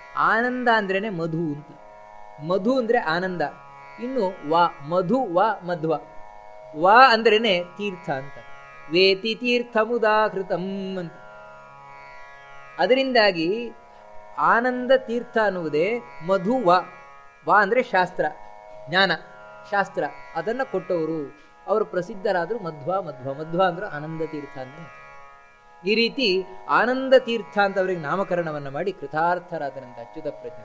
ಆನಂದ ಅಂದ್ರೇನೆ ಮಧು ಅಂತ ಮಧು ಅಂದ್ರೆ ಆನಂದ ಇನ್ನು ವಾ ಮಧು ವಾ ಮಧ್ವ ವಾ ಅಂದ್ರೇನೆ ತೀರ್ಥ ಅಂತ ವೇತಿ ತೀರ್ಥಮುದಾಹೃತಂ ಅಂತ ಅದರಿಂದಾಗಿ ಆನಂದ ತೀರ್ಥ ಅನ್ನುವುದೇ ಮಧು ವಾ ವಾ ಅಂದ್ರೆ ಶಾಸ್ತ್ರ ಜ್ಞಾನ ಶಾಸ್ತ್ರ ಅದನ್ನ ಕೊಟ್ಟವರು ಅವರು ಪ್ರಸಿದ್ಧರಾದರು ಮಧ್ವ ಮಧ್ವ ಮಧ್ವ ಅಂದ್ರೆ ಆನಂದ ತೀರ್ಥ ಅಂತ ಈ ರೀತಿ ಆನಂದ ತೀರ್ಥ ಅಂತ ಅವರಿಗೆ ನಾಮಕರಣವನ್ನ ಮಾಡಿ ಕೃತಾರ್ಥರಾದರಂತ ಅಚ್ಯುತ ಪ್ರಜ್ಞೆ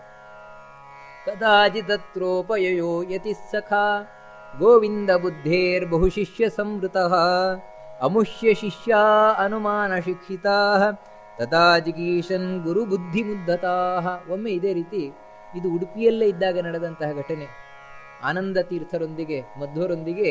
ಕದಾಚಿತತ್ರೋಪಯೋ ಯತಿ ಸಖಾ ಗೋವಿಂದ ಬುದ್ಧೇರ್ ಬಹು ಶಿಷ್ಯ ಸಂವೃತ ಅಮುಷ್ಯ ಶಿಷ್ಯ ಅನುಮಾನ ಶಿಕ್ಷಿತಾ ತಥಾ ಜಿಗೀಶನ್ ಗುರು ಬುದ್ಧಿ ಮುದ್ದತಾ ಒಮ್ಮೆ ಇದೇ ರೀತಿ ಇದು ಉಡುಪಿಯಲ್ಲೇ ಇದ್ದಾಗ ನಡೆದಂತಹ ಘಟನೆ ಆನಂದ ತೀರ್ಥರೊಂದಿಗೆ ಮಧ್ವರೊಂದಿಗೆ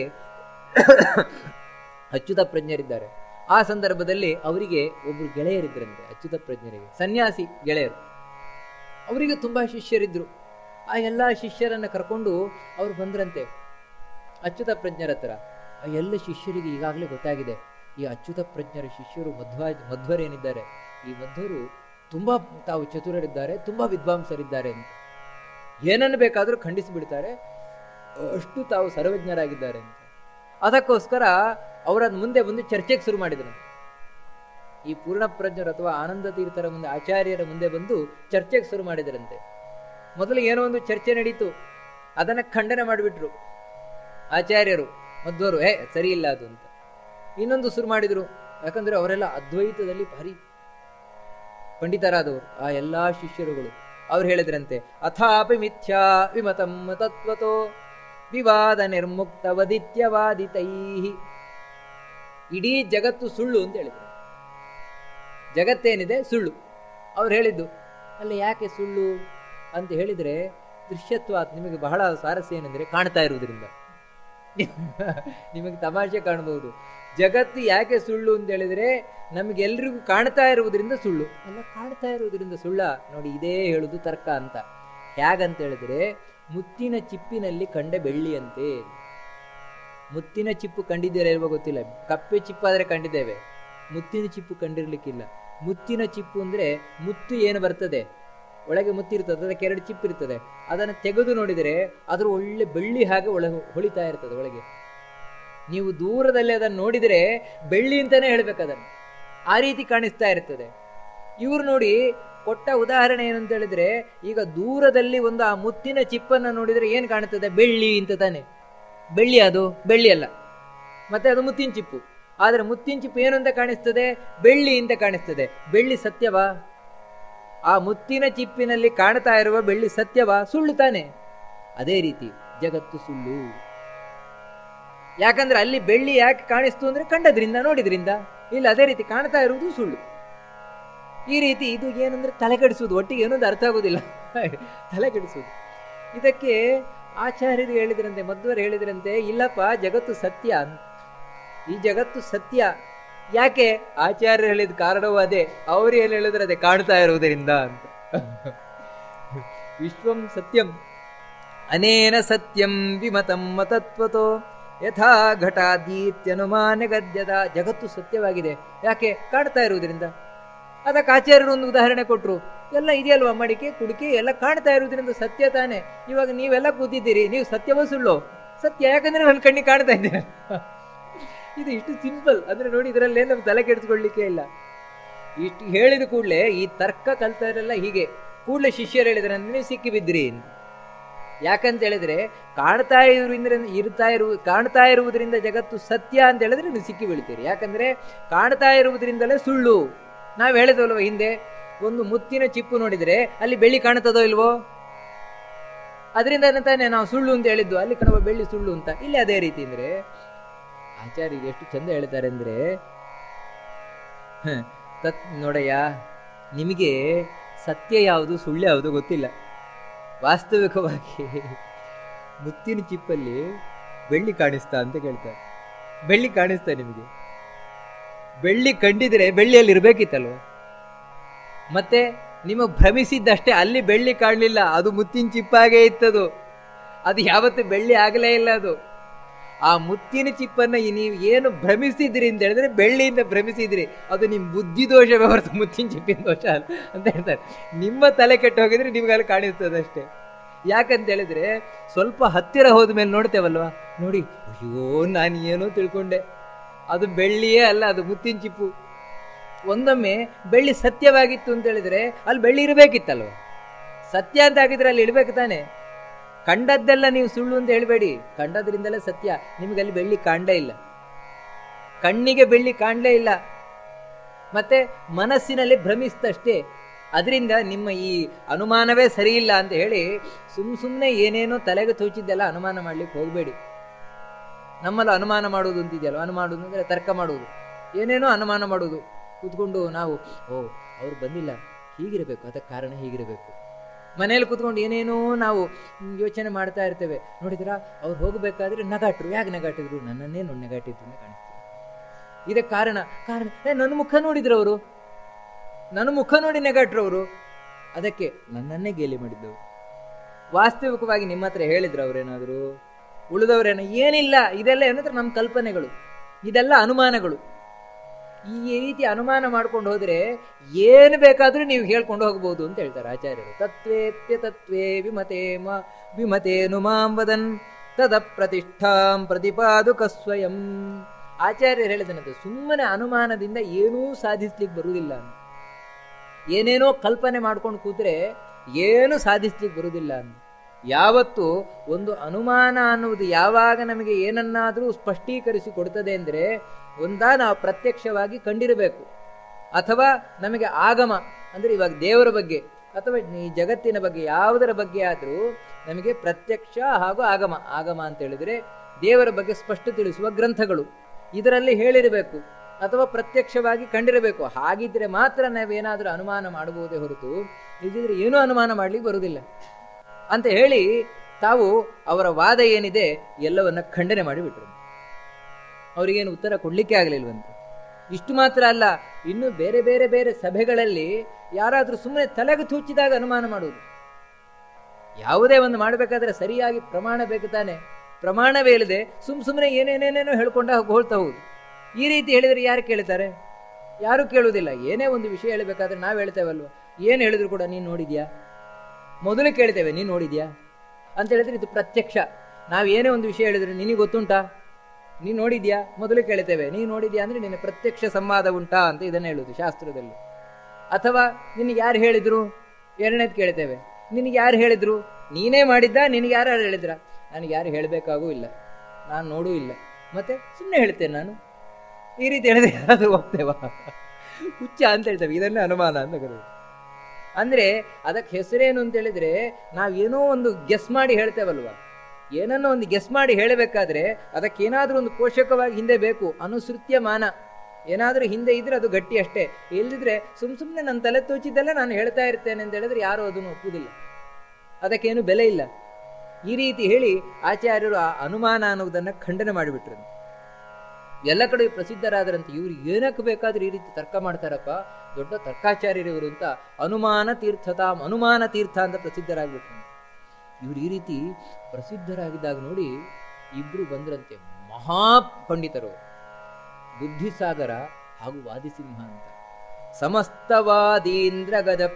ಅಚ್ಯುತ ಪ್ರಜ್ಞರಿದ್ದಾರೆ ಆ ಸಂದರ್ಭದಲ್ಲಿ ಅವರಿಗೆ ಒಬ್ರು ಗೆಳೆಯರಿದ್ರಂತೆ ಅಚ್ಯುತ ಪ್ರಜ್ಞರಿಗೆ ಸನ್ಯಾಸಿ ಗೆಳೆಯರು ಅವರಿಗೆ ತುಂಬಾ ಶಿಷ್ಯರಿದ್ರು ಆ ಎಲ್ಲ ಶಿಷ್ಯರನ್ನ ಕರ್ಕೊಂಡು ಅವ್ರು ಬಂದ್ರಂತೆ ಅಚ್ಯುತ ಪ್ರಜ್ಞರ ಹತ್ರ ಆ ಎಲ್ಲ ಶಿಷ್ಯರಿಗೆ ಈಗಾಗಲೇ ಗೊತ್ತಾಗಿದೆ ಈ ಅಚ್ಯುತ ಪ್ರಜ್ಞರ ಶಿಷ್ಯರು ಮಧ್ವ ಮಧ್ವರೇನಿದ್ದಾರೆ ಈ ಮಧ್ವರು ತುಂಬಾ ತಾವು ಚತುರರಿದ್ದಾರೆ ತುಂಬಾ ವಿದ್ವಾಂಸರಿದ್ದಾರೆ ಅಂತ ಏನನ್ನು ಬೇಕಾದರೂ ಖಂಡಿಸಿಬಿಡ್ತಾರೆ ಅಷ್ಟು ತಾವು ಸರ್ವಜ್ಞರಾಗಿದ್ದಾರೆ ಅಂತ ಅದಕ್ಕೋಸ್ಕರ ಅವರ ಮುಂದೆ ಬಂದು ಚರ್ಚೆಗೆ ಶುರು ಮಾಡಿದರು ಈ ಪೂರ್ಣಪ್ರಜ್ಞರು ಅಥವಾ ಆನಂದ ತೀರ್ಥರ ಮುಂದೆ ಆಚಾರ್ಯರ ಮುಂದೆ ಬಂದು ಚರ್ಚೆಗೆ ಶುರು ಮಾಡಿದರಂತೆ ಮೊದಲು ಏನೋ ಒಂದು ಚರ್ಚೆ ನಡೀತು ಅದನ್ನ ಖಂಡನೆ ಮಾಡಿಬಿಟ್ರು ಆಚಾರ್ಯರು ಮಧ್ವರು ಏ ಸರಿ ಇಲ್ಲ ಅದು ಅಂತ ಇನ್ನೊಂದು ಶುರು ಮಾಡಿದ್ರು ಯಾಕಂದ್ರೆ ಅವರೆಲ್ಲ ಅದ್ವೈತದಲ್ಲಿ ಭಾರಿ ಪಂಡಿತರಾದವರು ಆ ಎಲ್ಲಾ ಶಿಷ್ಯರುಗಳು ಅವ್ರು ಹೇಳಿದ್ರಂತೆ ಅಥಾಪಿ ಮಿಥ್ಯಾ ವಿಮತಂ ತತ್ವತೋ ವಿವಾದ ನಿರ್ಮುಕ್ತ ವದಿತ್ಯವಾದಿತೈ ಇಡೀ ಜಗತ್ತು ಸುಳ್ಳು ಅಂತ ಹೇಳಿದ್ರು ಜಗತ್ತೇನಿದೆ ಸುಳ್ಳು ಅವ್ರು ಹೇಳಿದ್ದು ಅಲ್ಲ ಯಾಕೆ ಸುಳ್ಳು ಅಂತ ಹೇಳಿದ್ರೆ ದೃಶ್ಯತ್ವ ನಿಮಗೆ ಬಹಳ ಸ್ವಾರಸ್ಯ ಏನಂದ್ರೆ ಕಾಣ್ತಾ ಇರುವುದರಿಂದ ನಿಮಗೆ ತಮಾಷೆ ಕಾಣಬಹುದು ಜಗತ್ತು ಯಾಕೆ ಸುಳ್ಳು ಅಂತ ಹೇಳಿದ್ರೆ ನಮಗೆಲ್ರಿಗೂ ಕಾಣ್ತಾ ಇರುವುದರಿಂದ ಸುಳ್ಳು ಎಲ್ಲ ಕಾಣ್ತಾ ಇರುವುದರಿಂದ ಸುಳ್ಳ ನೋಡಿ ಇದೇ ಹೇಳುದು ತರ್ಕ ಅಂತ ಹೇಗಂತ ಹೇಳಿದ್ರೆ ಮುತ್ತಿನ ಚಿಪ್ಪಿನಲ್ಲಿ ಕಂಡ ಬೆಳ್ಳಿಯಂತೆ ಮುತ್ತಿನ ಚಿಪ್ಪು ಕಂಡಿದ್ದೀರಾ ಇಲ್ವೋ ಗೊತ್ತಿಲ್ಲ ಕಪ್ಪೆ ಚಿಪ್ಪಾದ್ರೆ ಕಂಡಿದ್ದೇವೆ ಮುತ್ತಿನ ಚಿಪ್ಪು ಕಂಡಿರ್ಲಿಕ್ಕಿಲ್ಲ ಮುತ್ತಿನ ಚಿಪ್ಪು ಅಂದ್ರೆ ಮುತ್ತು ಏನು ಬರ್ತದೆ ಒಳಗೆ ಮುತ್ತಿರ್ತದೆ ಅದಕ್ಕೆ ಎರಡು ಚಿಪ್ ಇರ್ತದೆ ಅದನ್ನು ತೆಗೆದು ನೋಡಿದರೆ ಅದ್ರ ಒಳ್ಳೆ ಬೆಳ್ಳಿ ಹಾಗೆ ಒಳ ಹೊಳಿತಾ ಇರ್ತದೆ ಒಳಗೆ ನೀವು ದೂರದಲ್ಲಿ ಅದನ್ನು ನೋಡಿದರೆ ಬೆಳ್ಳಿ ಅಂತಾನೆ ಹೇಳ್ಬೇಕು ಅದನ್ನು ಆ ರೀತಿ ಕಾಣಿಸ್ತಾ ಇರ್ತದೆ ಇವ್ರು ನೋಡಿ ಕೊಟ್ಟ ಉದಾಹರಣೆ ಏನು ಅಂತ ಹೇಳಿದ್ರೆ ಈಗ ದೂರದಲ್ಲಿ ಒಂದು ಆ ಮುತ್ತಿನ ಚಿಪ್ಪನ್ನು ನೋಡಿದರೆ ಏನು ಕಾಣುತ್ತದೆ ಬೆಳ್ಳಿ ಅಂತ ತಾನೆ ಬೆಳ್ಳಿ ಅದು ಬೆಳ್ಳಿ ಅಲ್ಲ ಮತ್ತೆ ಅದು ಮುತ್ತಿನ ಚಿಪ್ಪು ಆದರೆ ಮುತ್ತಿನ ಚಿಪ್ಪು ಏನು ಅಂತ ಕಾಣಿಸ್ತದೆ ಬೆಳ್ಳಿ ಅಂತ ಕಾಣಿಸ್ತದೆ ಬೆಳ್ಳಿ ಸತ್ಯವಾ ಆ ಮುತ್ತಿನ ಚಿಪ್ಪಿನಲ್ಲಿ ಕಾಣ್ತಾ ಇರುವ ಬೆಳ್ಳಿ ಸತ್ಯವಾ ಸುಳ್ಳು ತಾನೆ ಅದೇ ರೀತಿ ಜಗತ್ತು ಸುಳ್ಳು ಯಾಕಂದ್ರೆ ಅಲ್ಲಿ ಬೆಳ್ಳಿ ಯಾಕೆ ಕಾಣಿಸ್ತು ಅಂದ್ರೆ ಕಂಡದ್ರಿಂದ ನೋಡಿದ್ರಿಂದ ಇಲ್ಲ ಅದೇ ರೀತಿ ಕಾಣ್ತಾ ಇರುವುದು ಸುಳ್ಳು ಈ ರೀತಿ ಇದು ಏನಂದ್ರೆ ತಲೆ ಕೆಡಿಸುವುದು ಒಟ್ಟಿಗೆ ಏನೊಂದು ಅರ್ಥ ಆಗೋದಿಲ್ಲ ತಲೆ ಕೆಡಿಸುವುದು ಇದಕ್ಕೆ ಆಚಾರ್ಯರು ಹೇಳಿದ್ರಂತೆ ಮಧ್ವರು ಹೇಳಿದ್ರಂತೆ ಇಲ್ಲಪ್ಪ ಜಗತ್ತು ಸತ್ಯ ಅಂತ ಈ ಜಗತ್ತು ಸತ್ಯ ಯಾಕೆ ಆಚಾರ್ಯರು ಹೇಳಿದ ಕಾರಣವೂ ಅದೇ ಅವ್ರು ಏನು ಹೇಳಿದ್ರೆ ಅದೇ ಕಾಣ್ತಾ ಇರುವುದರಿಂದ ಅಂತ ವಿಶ್ವಂ ಸತ್ಯಂ ಅನೇನ ಸತ್ಯಂ ವಿಮತಂ ಮತತ್ವತೋ ಯಥಾ ಘಟಾದೀತ್ಯನುಮಾನ ಗದ್ಯದ ಜಗತ್ತು ಸತ್ಯವಾಗಿದೆ ಯಾಕೆ ಕಾಣ್ತಾ ಇರುವುದರಿಂದ ಅದಕ್ಕೆ ಆಚಾರ್ಯರು ಒಂದು ಉದಾಹರಣೆ ಕೊಟ್ಟರು ಎಲ್ಲ ಇದೆಯಲ್ವಾ ಮಡಿಕೆ ಕುಡಿಕೆ ಎಲ್ಲ ಕಾಣ್ತಾ ಇರುವುದರಿಂದ ಸತ್ಯ ತಾನೆ ಇವಾಗ ನೀವೆಲ್ಲ ಕೂತಿದ್ದೀರಿ ನೀವು ಸತ್ಯವೋ ಸುಳ್ಳು ಸತ್ಯ ಯಾಕಂದ್ರೆ ನನ್ನ ಕಣ್ಣಿಗೆ ಕಾಣ್ತಾ ಇದ್ದೀರ ಇದು ಇಷ್ಟು ಸಿಂಪಲ್ ಅಂದ್ರೆ ನೋಡಿ ಇದರಲ್ಲೇ ನಮ್ಗೆ ತಲೆ ಕೆಡಿಸ್ಕೊಳ್ಳಿಕ್ಕೆ ಇಲ್ಲ ಇಷ್ಟು ಹೇಳಿದ ಕೂಡಲೇ ಈ ತರ್ಕ ಕಲ್ತವರೆಲ್ಲ ಹೀಗೆ ಕೂಡಲೇ ಶಿಷ್ಯರು ಹೇಳಿದ್ರೆ ನೀವು ಸಿಕ್ಕಿ ಬಿದ್ರಿ ಯಾಕಂತ ಹೇಳಿದ್ರೆ ಕಾಣ್ತಾ ಇರುವುದರಿಂದ ಇರ್ತಾ ಇರು ಕಾಣ್ತಾ ಇರುವುದರಿಂದ ಜಗತ್ತು ಸತ್ಯ ಅಂತ ಹೇಳಿದ್ರೆ ನೀವು ಸಿಕ್ಕಿ ಬೀಳ್ತೀರಿ ಯಾಕಂದ್ರೆ ಕಾಣ್ತಾ ಇರುವುದರಿಂದಲೇ ಸುಳ್ಳು ನಾವು ಹೇಳಿದಲ್ವ ಹಿಂದೆ ಒಂದು ಮುತ್ತಿನ ಚಿಪ್ಪು ನೋಡಿದ್ರೆ ಅಲ್ಲಿ ಬೆಳ್ಳಿ ಕಾಣುತ್ತದೋ ಇಲ್ವೋ ಅದರಿಂದ ತಾನೇ ನಾವು ಸುಳ್ಳು ಅಂತ ಹೇಳಿದ್ದು ಅಲ್ಲಿ ಕಣವ ಬೆಳ್ಳಿ ಸುಳ್ಳು ಅಂತ ಇಲ್ಲಿ ಅದೇ ರೀತಿ ಅಂದ್ರೆ ಆಚಾರ್ಯರು ಎಷ್ಟು ಚಂದ ಹೇಳ್ತಾರೆ ಅಂದ್ರೆ ತತ್ ನೋಡಯ್ಯ ನಿಮಗೆ ಸತ್ಯ ಯಾವುದು ಸುಳ್ಳು ಯಾವುದು ಗೊತ್ತಿಲ್ಲ ವಾಸ್ತವಿಕವಾಗಿ ಮುತ್ತಿನ ಚಿಪ್ಪಲ್ಲಿ ಬೆಳ್ಳಿ ಕಾಣಿಸ್ತಾ ಅಂತ ಕೇಳ್ತಾರೆ ಬೆಳ್ಳಿ ಕಾಣಿಸ್ತಾ ನಿಮಗೆ ಬೆಳ್ಳಿ ಕಂಡಿದ್ರೆ ಬೆಳ್ಳಿಯಲ್ಲಿ ಇರ್ಬೇಕಿತ್ತಲ್ವ ಮತ್ತೆ ನಿಮಗೆ ಭ್ರಮಿಸಿದ್ದಷ್ಟೇ ಅಲ್ಲಿ ಬೆಳ್ಳಿ ಕಾಣಲಿಲ್ಲ ಅದು ಮುತ್ತಿನ ಚಿಪ್ಪಾಗೇ ಇತ್ತದು ಅದು ಯಾವತ್ತು ಬೆಳ್ಳಿ ಆಗಲೇ ಇಲ್ಲ ಅದು ಆ ಮುತ್ತಿನ ಚಿಪ್ಪನ್ನ ಈ ನೀವು ಏನು ಭ್ರಮಿಸಿದ್ರಿ ಅಂತ ಹೇಳಿದ್ರೆ ಬೆಳ್ಳಿಯಿಂದ ಭ್ರಮಿಸಿದ್ರಿ ಅದು ನಿಮ್ಮ ಬುದ್ಧಿ ದೋಷವೇ ಹೊರತು ಮುತ್ತಿನ ಚಿಪ್ಪಿನ ದೋಷ ಅಲ್ಲ ಅಂತ ಹೇಳ್ತಾರೆ ನಿಮ್ಮ ತಲೆ ಕೆಟ್ಟು ಹೋಗಿದ್ರೆ ನಿಮ್ಗೆ ಅಲ್ಲಿ ಕಾಣಿಸ್ತದೆ ಅಷ್ಟೇ ಯಾಕಂತ ಹೇಳಿದ್ರೆ ಸ್ವಲ್ಪ ಹತ್ತಿರ ಹೋದ ಮೇಲೆ ನೋಡ್ತೇವಲ್ವಾ ನೋಡಿ ಅಯ್ಯೋ ನಾನು ಏನೋ ತಿಳ್ಕೊಂಡೆ ಅದು ಬೆಳ್ಳಿಯೇ ಅಲ್ಲ ಅದು ಮುತ್ತಿನ ಚಿಪ್ಪು ಒಂದೊಮ್ಮೆ ಬೆಳ್ಳಿ ಸತ್ಯವಾಗಿತ್ತು ಅಂತ ಹೇಳಿದ್ರೆ ಅಲ್ಲಿ ಬೆಳ್ಳಿ ಇರಬೇಕಿತ್ತಲ್ವ ಸತ್ಯ ಅಂತ ಆಗಿದ್ರೆ ಅಲ್ಲಿ ಇಡಬೇಕು ತಾನೆ ಕಂಡದ್ದೆಲ್ಲ ನೀವು ಸುಳ್ಳು ಅಂತ ಹೇಳಬೇಡಿ ಕಂಡದ್ರಿಂದಲೇ ಸತ್ಯ ನಿಮಗೆ ಅಲ್ಲಿ ಬೆಳ್ಳಿ ಕಾಣಲೇ ಇಲ್ಲ ಕಣ್ಣಿಗೆ ಬೆಳ್ಳಿ ಕಾಣಲೇ ಇಲ್ಲ ಮತ್ತೆ ಮನಸ್ಸಿನಲ್ಲಿ ಭ್ರಮಿಸ್ತಷ್ಟೇ ಅದರಿಂದ ನಿಮ್ಮ ಈ ಅನುಮಾನವೇ ಸರಿ ಇಲ್ಲ ಅಂತ ಹೇಳಿ ಸುಮ್ ಸುಮ್ಮನೆ ಏನೇನೋ ತಲೆಗೆ ತೋಚಿದ್ದೆಲ್ಲ ಅನುಮಾನ ಮಾಡ್ಲಿಕ್ಕೆ ಹೋಗಬೇಡಿ ನಮ್ಮಲ್ಲಿ ಅನುಮಾನ ಮಾಡುವುದು ಅಂತಿದೆಯಲ್ಲ ಅನುಮಾನ ಮಾಡುವುದು ಅಂದರೆ ತರ್ಕ ಮಾಡುವುದು ಏನೇನೋ ಅನುಮಾನ ಮಾಡುವುದು ಕೂತ್ಕೊಂಡು ನಾವು ಓ ಅವ್ರು ಬಂದಿಲ್ಲ ಹೀಗಿರಬೇಕು ಅದಕ್ಕೆ ಕಾರಣ ಹೀಗಿರಬೇಕು ಮನೆಯಲ್ಲಿ ಕೂತ್ಕೊಂಡು ಏನೇನೋ ನಾವು ಯೋಚನೆ ಮಾಡ್ತಾ ಇರ್ತೇವೆ ನೋಡಿದ್ರಾ ಅವ್ರು ಹೋಗಬೇಕಾದ್ರೆ ನಗಾಟ್ರು ಯಾಕೆ ನಗಾಟಿದ್ರು ನನ್ನನ್ನೇ ನೋಡಿ ನಗಾಟಿದ್ರು ಅಂತ ಕಾಣಿಸ್ತೀವಿ ಇದಕ್ಕೆ ಕಾರಣ ಕಾರಣ ಏ ನನ್ನ ಮುಖ ನೋಡಿದ್ರು ಅವರು ನನ್ನ ಮುಖ ನೋಡಿ ನಗಾಟ್ರು ಅವರು ಅದಕ್ಕೆ ನನ್ನನ್ನೇ ಗೇಲಿ ಮಾಡಿದ್ದವು ವಾಸ್ತವಿಕವಾಗಿ ನಿಮ್ಮ ಹತ್ರ ಹೇಳಿದ್ರು ಅವರೇನಾದರೂ ಉಳಿದವರೇನ ಏನಿಲ್ಲ ಇದೆಲ್ಲ ಏನಂದ್ರೆ ನಮ್ಮ ಕಲ್ಪನೆಗಳು ಇದೆಲ್ಲ ಅನುಮಾನಗಳು ಈ ರೀತಿ ಅನುಮಾನ ಮಾಡ್ಕೊಂಡು ಹೋದ್ರೆ ಏನು ಬೇಕಾದ್ರೂ ನೀವು ಹೇಳ್ಕೊಂಡು ಹೋಗ್ಬೋದು ಅಂತ ಹೇಳ್ತಾರೆ ಆಚಾರ್ಯರು ತತ್ವೇತ್ಯ ತತ್ವೇ ವಿಮತೆ ಮ ವಿಮತೇನು ಮಾಂ ವದನ್ ತದ ಪ್ರತಿಷ್ಠಾಂ ಪ್ರತಿಪಾದುಕ ಸ್ವಯಂ ಆಚಾರ್ಯರು ಹೇಳಿದನಂತೆ ಸುಮ್ಮನೆ ಅನುಮಾನದಿಂದ ಏನೂ ಸಾಧಿಸ್ಲಿಕ್ಕೆ ಬರುವುದಿಲ್ಲ ಅಂತ ಏನೇನೋ ಕಲ್ಪನೆ ಮಾಡ್ಕೊಂಡು ಕೂತ್ರೆ ಏನು ಸಾಧಿಸ್ಲಿಕ್ಕೆ ಬರುವುದಿಲ್ಲ ಅಂತ ಯಾವತ್ತು ಒಂದು ಅನುಮಾನ ಅನ್ನುವುದು ಯಾವಾಗ ನಮಗೆ ಏನನ್ನಾದರೂ ಸ್ಪಷ್ಟೀಕರಿಸಿ ಕೊಡ್ತದೆ ಅಂದರೆ ಒಂದಾ ನಾವು ಪ್ರತ್ಯಕ್ಷವಾಗಿ ಕಂಡಿರಬೇಕು ಅಥವಾ ನಮಗೆ ಆಗಮ ಅಂದರೆ ಇವಾಗ ದೇವರ ಬಗ್ಗೆ ಅಥವಾ ಈ ಜಗತ್ತಿನ ಬಗ್ಗೆ ಯಾವುದರ ಬಗ್ಗೆ ಆದರೂ ನಮಗೆ ಪ್ರತ್ಯಕ್ಷ ಹಾಗೂ ಆಗಮ ಆಗಮ ಅಂತ ಹೇಳಿದರೆ ದೇವರ ಬಗ್ಗೆ ಸ್ಪಷ್ಟ ತಿಳಿಸುವ ಗ್ರಂಥಗಳು ಇದರಲ್ಲಿ ಹೇಳಿರಬೇಕು ಅಥವಾ ಪ್ರತ್ಯಕ್ಷವಾಗಿ ಕಂಡಿರಬೇಕು ಹಾಗಿದ್ರೆ ಮಾತ್ರ ನಾವೇನಾದರೂ ಅನುಮಾನ ಮಾಡಬಹುದೇ ಹೊರತು ಇಲ್ಲದಿದ್ರೆ ಏನೂ ಅನುಮಾನ ಮಾಡ್ಲಿಕ್ಕೆ ಬರುವುದಿಲ್ಲ ಅಂತ ಹೇಳಿ ತಾವು ಅವರ ವಾದ ಏನಿದೆ ಎಲ್ಲವನ್ನ ಖಂಡನೆ ಮಾಡಿಬಿಟ್ರು ಅವರಿಗೇನು ಉತ್ತರ ಕೊಡ್ಲಿಕ್ಕೆ ಆಗಲಿಲ್ವಂತೆ ಇಷ್ಟು ಮಾತ್ರ ಅಲ್ಲ ಇನ್ನು ಬೇರೆ ಬೇರೆ ಬೇರೆ ಸಭೆಗಳಲ್ಲಿ ಯಾರಾದರೂ ಸುಮ್ಮನೆ ತಲೆಗೆ ತೂಚಿದಾಗ ಅನುಮಾನ ಮಾಡುವುದು ಯಾವುದೇ ಒಂದು ಮಾಡಬೇಕಾದ್ರೆ ಸರಿಯಾಗಿ ಪ್ರಮಾಣ ಬೇಕು ತಾನೆ ಪ್ರಮಾಣವೇ ಇಲ್ಲದೆ ಸುಮ್ ಸುಮ್ಮನೆ ಏನೇನೇನೇನೋ ಹೇಳ್ಕೊಂಡ ಹೋಗ್ತಾ ಹೋಗುದು ಈ ರೀತಿ ಹೇಳಿದರೆ ಯಾರು ಕೇಳ್ತಾರೆ ಯಾರು ಕೇಳುವುದಿಲ್ಲ ಏನೇ ಒಂದು ವಿಷಯ ಹೇಳಬೇಕಾದ್ರೆ ನಾವು ಹೇಳ್ತೇವಲ್ವ ಏನು ಹೇಳಿದ್ರು ಕೂಡ ನೀನು ನೋಡಿದ್ಯಾ ಮೊದಲು ಕೇಳ್ತೇವೆ ನೀನು ನೋಡಿದ್ಯಾ ಅಂತ ಹೇಳಿದ್ರೆ ಇದು ಪ್ರತ್ಯಕ್ಷ ನಾವು ಏನೇ ಒಂದು ವಿಷಯ ಹೇಳಿದ್ರೆ ನಿನಗೆ ಗೊತ್ತುಂಟಾ ನೀನು ನೋಡಿದ್ಯಾ ಮೊದಲು ಕೇಳ್ತೇವೆ ನೀನು ನೋಡಿದ್ಯಾ ಅಂದ್ರೆ ನಿನ್ನ ಪ್ರತ್ಯಕ್ಷ ಸಂವಾದ ಉಂಟಾ ಅಂತ ಇದನ್ನು ಹೇಳುದು ಶಾಸ್ತ್ರದಲ್ಲಿ ಅಥವಾ ನಿನಗೆ ಯಾರು ಹೇಳಿದ್ರು ಎರಡನೇದು ಕೇಳ್ತೇವೆ ನಿನಗೆ ಯಾರು ಹೇಳಿದ್ರು ನೀನೇ ಮಾಡಿದ್ದ ನಿನಗೆ ಯಾರು ಹೇಳಿದ್ರ ನನಗೆ ಯಾರು ಹೇಳಬೇಕಾಗೂ ಇಲ್ಲ ನಾನು ನೋಡೂ ಇಲ್ಲ ಮತ್ತೆ ಸುಮ್ಮನೆ ಹೇಳ್ತೇನೆ ನಾನು ಈ ರೀತಿ ಹೇಳಿದ್ರೆ ಯಾರಾದರೂ ಹೋಗ್ತೇವ ಹುಚ್ಚ ಅಂತ ಹೇಳ್ತೇವೆ ಇದನ್ನೇ ಅನುಮಾನ ಅಂತ ಕರೆಯೋದು ಅಂದ್ರೆ ಅದಕ್ಕೆ ಹೆಸರೇನು ಅಂತ ಹೇಳಿದ್ರೆ ನಾವೇನೋ ಒಂದು ಗೆಸ್ ಮಾಡಿ ಹೇಳ್ತೇವಲ್ವ ಏನನ್ನೋ ಒಂದು ಗೆಸ್ ಮಾಡಿ ಹೇಳಬೇಕಾದ್ರೆ ಅದಕ್ಕೇನಾದ್ರೂ ಒಂದು ಪೋಷಕವಾಗಿ ಹಿಂದೆ ಬೇಕು ಅನುಸೃತ್ಯ ಮಾನ ಏನಾದರೂ ಹಿಂದೆ ಇದ್ರೆ ಅದು ಗಟ್ಟಿ ಅಷ್ಟೇ ಇಲ್ದಿದ್ರೆ ಸುಮ್ ಸುಮ್ಮನೆ ನನ್ನ ತಲೆ ತೋಚಿದ್ದೆಲ್ಲ ನಾನು ಹೇಳ್ತಾ ಇರ್ತೇನೆ ಅಂತ ಹೇಳಿದ್ರೆ ಯಾರೂ ಅದನ್ನು ಒಪ್ಪುವುದಿಲ್ಲ ಅದಕ್ಕೇನು ಬೆಲೆ ಇಲ್ಲ ಈ ರೀತಿ ಹೇಳಿ ಆಚಾರ್ಯರು ಆ ಅನುಮಾನ ಅನ್ನುವುದನ್ನು ಖಂಡನೆ ಮಾಡಿಬಿಟ್ರು ಎಲ್ಲ ಕಡೆ ಪ್ರಸಿದ್ಧರಾದರಂತೆ ಇವ್ರು ಏನಕ್ಕೆ ಬೇಕಾದ್ರೆ ಈ ರೀತಿ ತರ್ಕ ಮಾಡ್ತಾರಪ್ಪ ದೊಡ್ಡ ತರ್ಕಾಚಾರ್ಯರು ಇವರು ಅಂತ ಅನುಮಾನ ತೀರ್ಥತಾಂ ಅನುಮಾನ ತೀರ್ಥ ಅಂತ ಪ್ರಸಿದ್ಧರಾಗ್ಬಿಟ್ರು ಇವರು ಈ ರೀತಿ ಪ್ರಸಿದ್ಧರಾಗಿದ್ದಾಗ ನೋಡಿ ಇಬ್ರು ಬಂದ್ರಂತೆ ಮಹಾ ಪಂಡಿತರು ಬುದ್ಧಿಸಾಗರ ಹಾಗೂ ವಾದಿಸಿಂಹ ಅಂತ ಸಮಸ್ತವಾದೀಂದ್ರ ಗದ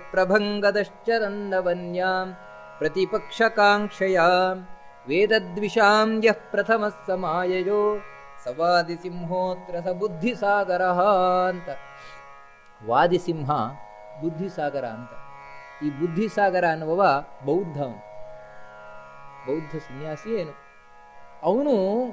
ಪ್ರಭಂಗದಶ್ಚರಂದವನ್ಯಾಂ ಪ್ರತಿಪಕ್ಷಕಾಂಕ್ಷಯ ವೇದದ್ವಿಷಾಂ ಯಃ ಪ್ರಥಮ ಸಮಾಯಯೋ ಸವಾದಿಸಿಂಹೋತ್ರ ಸ ಬುದ್ಧಿಸಾಗರ ಅಂತ ವಾದಿಸಿಂಹ ಬುದ್ಧಿಸಾಗರ ಅಂತ ಈ ಬುದ್ಧಿಸಾಗರ ಅನ್ನುವವ ಬೌದ್ಧ ಅವನು ಬೌದ್ಧ ಸನ್ಯಾಸಿ ಏನು ಅವನು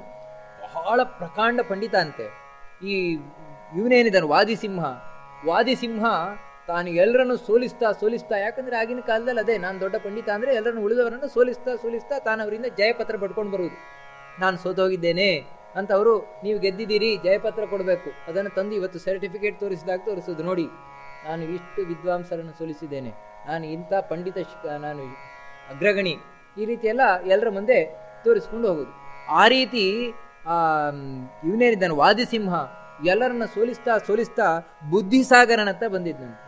ಬಹಳ ಪ್ರಕಾಂಡ ಪಂಡಿತ ಅಂತೆ ಈ ಇವನೇನಿದ್ದಾನೆ ವಾದಿಸಿಂಹ ವಾದಿಸಿಂಹ ತಾನು ಎಲ್ಲರನ್ನು ಸೋಲಿಸ್ತಾ ಸೋಲಿಸ್ತಾ ಯಾಕಂದ್ರೆ ಆಗಿನ ಕಾಲದಲ್ಲಿ ಅದೇ ನಾನು ದೊಡ್ಡ ಪಂಡಿತ ಅಂದ್ರೆ ಎಲ್ಲರನ್ನು ಉಳಿದವರನ್ನು ಸೋಲಿಸ್ತಾ ಸೋಲಿಸ್ತಾ ತಾನು ಅವರಿಂದ ಜಯಪತ್ರ ಪಡ್ಕೊಂಡು ಬರುವುದು ನಾನು ಸೋತೋಗಿದ್ದೇನೆ ಅಂತ ಅವರು ನೀವು ಗೆದ್ದಿದ್ದೀರಿ ಜಯಪತ್ರ ಕೊಡಬೇಕು ಅದನ್ನು ತಂದು ಇವತ್ತು ಸರ್ಟಿಫಿಕೇಟ್ ತೋರಿಸಿದಾಗ ತೋರಿಸೋದು ನೋಡಿ ನಾನು ಇಷ್ಟು ವಿದ್ವಾಂಸರನ್ನು ಸೋಲಿಸಿದ್ದೇನೆ ನಾನು ಇಂಥ ಪಂಡಿತ ನಾನು ಅಗ್ರಗಣಿ ಈ ರೀತಿ ಎಲ್ಲ ಎಲ್ಲರ ಮುಂದೆ ತೋರಿಸ್ಕೊಂಡು ಹೋಗೋದು ಆ ರೀತಿ ಆ ಇವನೇನಿದ್ದಾನೆ ವಾದಿಸಿಂಹ ಎಲ್ಲರನ್ನ ಸೋಲಿಸ್ತಾ ಸೋಲಿಸ್ತಾ ಬುದ್ಧಿಸಾಗರನಂತ ಬಂದಿದ್ದಂತೆ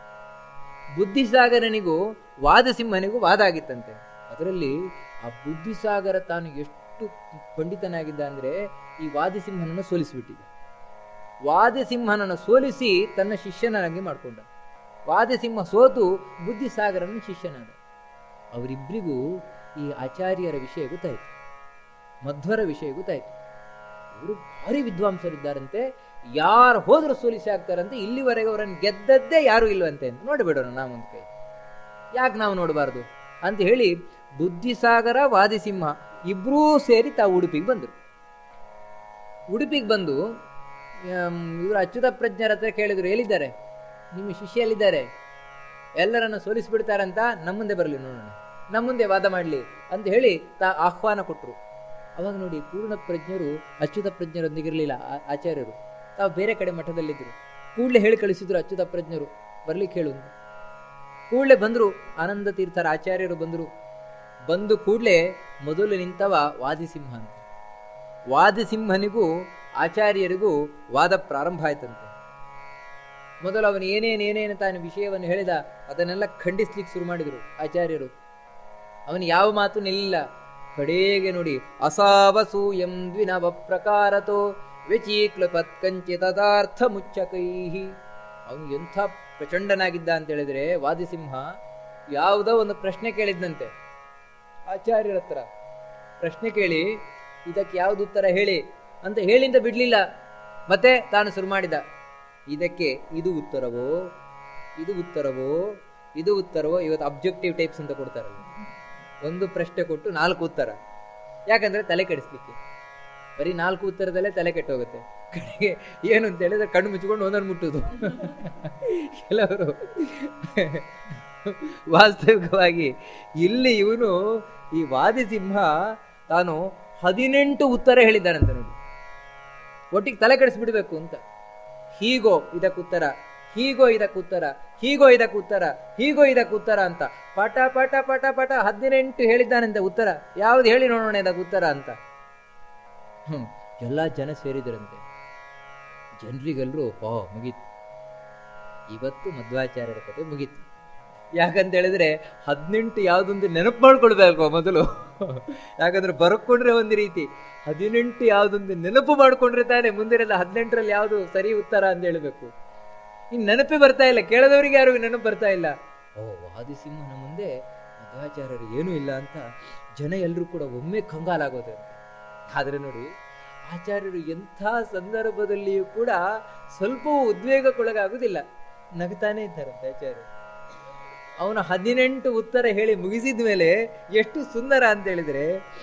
ಬುದ್ಧಿಸಾಗರನಿಗೂ ವಾದಸಿಂಹನಿಗೂ ವಾದ ಆಗಿತ್ತಂತೆ ಅದರಲ್ಲಿ ಆ ಬುದ್ಧಿಸಾಗರ ತಾನು ಎಷ್ಟು ಎಷ್ಟು ಪಂಡಿತನಾಗಿದ್ದ ಅಂದರೆ ಈ ವಾದಿಸಿಂಹನನ್ನು ಸೋಲಿಸಿಬಿಟ್ಟಿದ್ದ ವಾದಿಸಿಂಹನನ್ನು ಸೋಲಿಸಿ ತನ್ನ ಶಿಷ್ಯನಾಗಿ ಮಾಡಿಕೊಂಡ ವಾದಿಸಿಂಹ ಸೋತು ಬುದ್ಧಿಸಾಗರನ ಶಿಷ್ಯನಾದ ಅವರಿಬ್ಬರಿಗೂ ಈ ಆಚಾರ್ಯರ ವಿಷಯ ಗೊತ್ತಾಯಿತು ಮಧ್ವರ ವಿಷಯ ಗೊತ್ತಾಯಿತು ಇವರು ಭಾರಿ ವಿದ್ವಾಂಸರಿದ್ದಾರಂತೆ ಯಾರು ಹೋದರೂ ಸೋಲಿಸಿ ಆಗ್ತಾರಂತೆ ಇಲ್ಲಿವರೆಗೆ ಅವರನ್ನು ಗೆದ್ದದ್ದೇ ಯಾರು ಇಲ್ವಂತೆ ಅಂತ ನೋಡಿಬಿಡೋಣ ನಾವೊಂದು ಕೈ ಯಾಕೆ ನಾವು ನೋಡಬಾರ್ದು ಅಂತ ಹೇಳಿ ಬುದ್ಧಿಸಾಗರ ವಾದಿಸಿಂಹ ಇಬ್ಬರೂ ಸೇರಿ ತಾವು ಉಡುಪಿಗೆ ಬಂದರು ಉಡುಪಿಗೆ ಬಂದು ಇವರು ಅಚ್ಯುತ ಪ್ರಜ್ಞರ ಹತ್ರ ಕೇಳಿದ್ರು ಎಲ್ಲಿದ್ದಾರೆ ನಿಮ್ಮ ಶಿಷ್ಯ ಎಲ್ಲಿದ್ದಾರೆ ಎಲ್ಲರನ್ನು ಸೋಲಿಸಿಬಿಡ್ತಾರಂತ ನಮ್ಮ ಮುಂದೆ ಬರಲಿ ನೋಡೋಣ ನಮ್ಮ ಮುಂದೆ ವಾದ ಮಾಡಲಿ ಅಂತ ಹೇಳಿ ತಾ ಆಹ್ವಾನ ಕೊಟ್ಟರು ಅವಾಗ ನೋಡಿ ಪೂರ್ಣ ಪ್ರಜ್ಞರು ಅಚ್ಯುತ ಪ್ರಜ್ಞರೊಂದಿಗಿರಲಿಲ್ಲ ಆಚಾರ್ಯರು ತಾವು ಬೇರೆ ಕಡೆ ಮಠದಲ್ಲಿದ್ದರು ಕೂಡಲೇ ಹೇಳಿ ಕಳಿಸಿದ್ರು ಅಚ್ಯುತ ಪ್ರಜ್ಞರು ಬರ್ಲಿಕ್ಕೆ ಹೇಳು ಅಂತ ಕೂಡಲೇ ಬಂದರು ಆನಂದ ತೀರ್ಥರ ಆಚಾರ್ಯರು ಬಂದರು ಬಂದು ಕೂಡಲೇ ಮೊದಲು ನಿಂತವ ವಾದಿಸಿಂಹ ಅಂತ ವಾದಿಸಿಂಹನಿಗೂ ಆಚಾರ್ಯರಿಗೂ ವಾದ ಪ್ರಾರಂಭ ಆಯ್ತಂತೆ ಮೊದಲು ಅವನು ಏನೇನು ಏನೇನು ತಾನು ವಿಷಯವನ್ನು ಹೇಳಿದ ಅದನ್ನೆಲ್ಲ ಖಂಡಿಸ್ಲಿಕ್ಕೆ ಶುರು ಮಾಡಿದರು ಆಚಾರ್ಯರು ಅವನು ಯಾವ ಮಾತು ನಿಲ್ಲಿಲ್ಲ ಕಡೆಗೆ ನೋಡಿ ಅಸಾವಸೂಯಂ ದ್ವಿನವ ಪ್ರಕಾರತೋ ವ್ಯಚೀಕ್ಲಪತ್ ಕಂಚಿತದಾರ್ಥ ಮುಚ್ಚಕೈಹಿ ಅವನು ಎಂಥ ಪ್ರಚಂಡನಾಗಿದ್ದ ಅಂತ ಹೇಳಿದ್ರೆ ವಾದಿಸಿಂಹ ಯಾವುದೋ ಒಂದು ಪ್ರಶ್ನೆ ಕೇಳಿದ್ನಂತೆ ಆಚಾರ್ಯರ ಹತ್ರ ಪ್ರಶ್ನೆ ಕೇಳಿ ಇದಕ್ಕೆ ಯಾವ್ದು ಉತ್ತರ ಹೇಳಿ ಅಂತ ಹೇಳಿಂದ ಬಿಡ್ಲಿಲ್ಲ ಮತ್ತೆ ತಾನು ಶುರು ಮಾಡಿದ ಇದಕ್ಕೆ ಇದು ಉತ್ತರವೋ ಇದು ಉತ್ತರವೋ ಇದು ಉತ್ತರವೋ ಇವತ್ತು ಅಬ್ಜೆಕ್ಟಿವ್ ಟೈಪ್ಸ್ ಅಂತ ಕೊಡ್ತಾರಲ್ಲ ಒಂದು ಪ್ರಶ್ನೆ ಕೊಟ್ಟು ನಾಲ್ಕು ಉತ್ತರ ಯಾಕಂದ್ರೆ ತಲೆ ಕೆಡಿಸ್ಲಿಕ್ಕೆ ಬರೀ ನಾಲ್ಕು ಉತ್ತರದಲ್ಲೇ ತಲೆ ಕೆಟ್ಟೋಗುತ್ತೆ ಕಡೆಗೆ ಏನು ಅಂತ ಹೇಳಿದ್ರೆ ಕಣ್ಣು ಮುಚ್ಚಿಕೊಂಡು ಒಂದನ್ನು ಮುಟ್ಟುದು ಕೆಲವರು ವಾಸ್ತವಿಕವಾಗಿ ಇಲ್ಲಿ ಇವನು ಈ ವಾದಿಸಿಂಹ ತಾನು ಹದಿನೆಂಟು ಉತ್ತರ ಹೇಳಿದ್ದಾನಂತ ನೋಡಿ ಒಟ್ಟಿಗೆ ತಲೆ ಕೆಡಿಸ್ಬಿಡ್ಬೇಕು ಅಂತ ಹೀಗೋ ಇದಕ್ಕೆ ಉತ್ತರ ಹೀಗೋ ಇದಕ್ಕೆ ಉತ್ತರ ಹೀಗೋ ಇದಕ್ಕೆ ಉತ್ತರ ಹೀಗೋ ಇದಕ್ಕೆ ಉತ್ತರ ಅಂತ ಪಟ ಪಟ ಪಟ ಪಟ ಹದಿನೆಂಟು ಹೇಳಿದ್ದಾನಂತೆ ಉತ್ತರ ಯಾವ್ದು ಹೇಳಿ ನೋಡೋಣ ಇದಕ್ಕೆ ಉತ್ತರ ಅಂತ ಹ್ಮ್ ಎಲ್ಲ ಜನ ಸೇರಿದರಂತೆ ಜನರಿಗೆಲ್ಲರೂ ಓ ಮುಗೀತು ಇವತ್ತು ಮಧ್ವಾಚಾರ್ಯರ ಕತೆ ಮುಗೀತು ಯಾಕಂತ ಹೇಳಿದ್ರೆ ಹದಿನೆಂಟು ಯಾವುದೊಂದು ನೆನಪು ಮಾಡ್ಕೊಳ್ಬೇಕು ಮೊದಲು ಯಾಕಂದ್ರೆ ಬರ್ಕೊಂಡ್ರೆ ಒಂದು ರೀತಿ ಹದಿನೆಂಟು ಯಾವುದೊಂದು ನೆನಪು ಮಾಡ್ಕೊಂಡ್ರೆ ತಾನೇ ಮುಂದಿರಲ್ಲ ಹದಿನೆಂಟರಲ್ಲಿ ಯಾವುದು ಸರಿ ಉತ್ತರ ಅಂತ ಹೇಳಬೇಕು ಇನ್ನು ನೆನಪೇ ಬರ್ತಾ ಇಲ್ಲ ಕೇಳದವರಿಗೆ ಯಾರಿಗೂ ನೆನಪು ಬರ್ತಾ ಇಲ್ಲ ಓ ವಾದಿಸಿಂಹನ ಮುಂದೆ ಮಧ್ವಾಚಾರ್ಯರು ಏನೂ ಇಲ್ಲ ಅಂತ ಜನ ಎಲ್ಲರೂ ಕೂಡ ಒಮ್ಮೆ ಕಂಗಾಲಾಗೋದು ಆದರೆ ನೋಡಿ ಆಚಾರ್ಯರು ಎಂಥ ಸಂದರ್ಭದಲ್ಲಿಯೂ ಕೂಡ ಸ್ವಲ್ಪವೂ ಉದ್ವೇಗಕ್ಕೊಳಗಾಗುವುದಿಲ್ಲ ನಗ್ತಾನೆ ಇದ್ದಾರಂತೆ ಆಚಾರ್ಯರು ಅವನು ಹದಿನೆಂಟು ಉತ್ತರ ಹೇಳಿ ಮುಗಿಸಿದ ಮೇಲೆ ಎಷ್ಟು ಸುಂದರ ಅಂತ ಹೇಳಿದ್ರೆ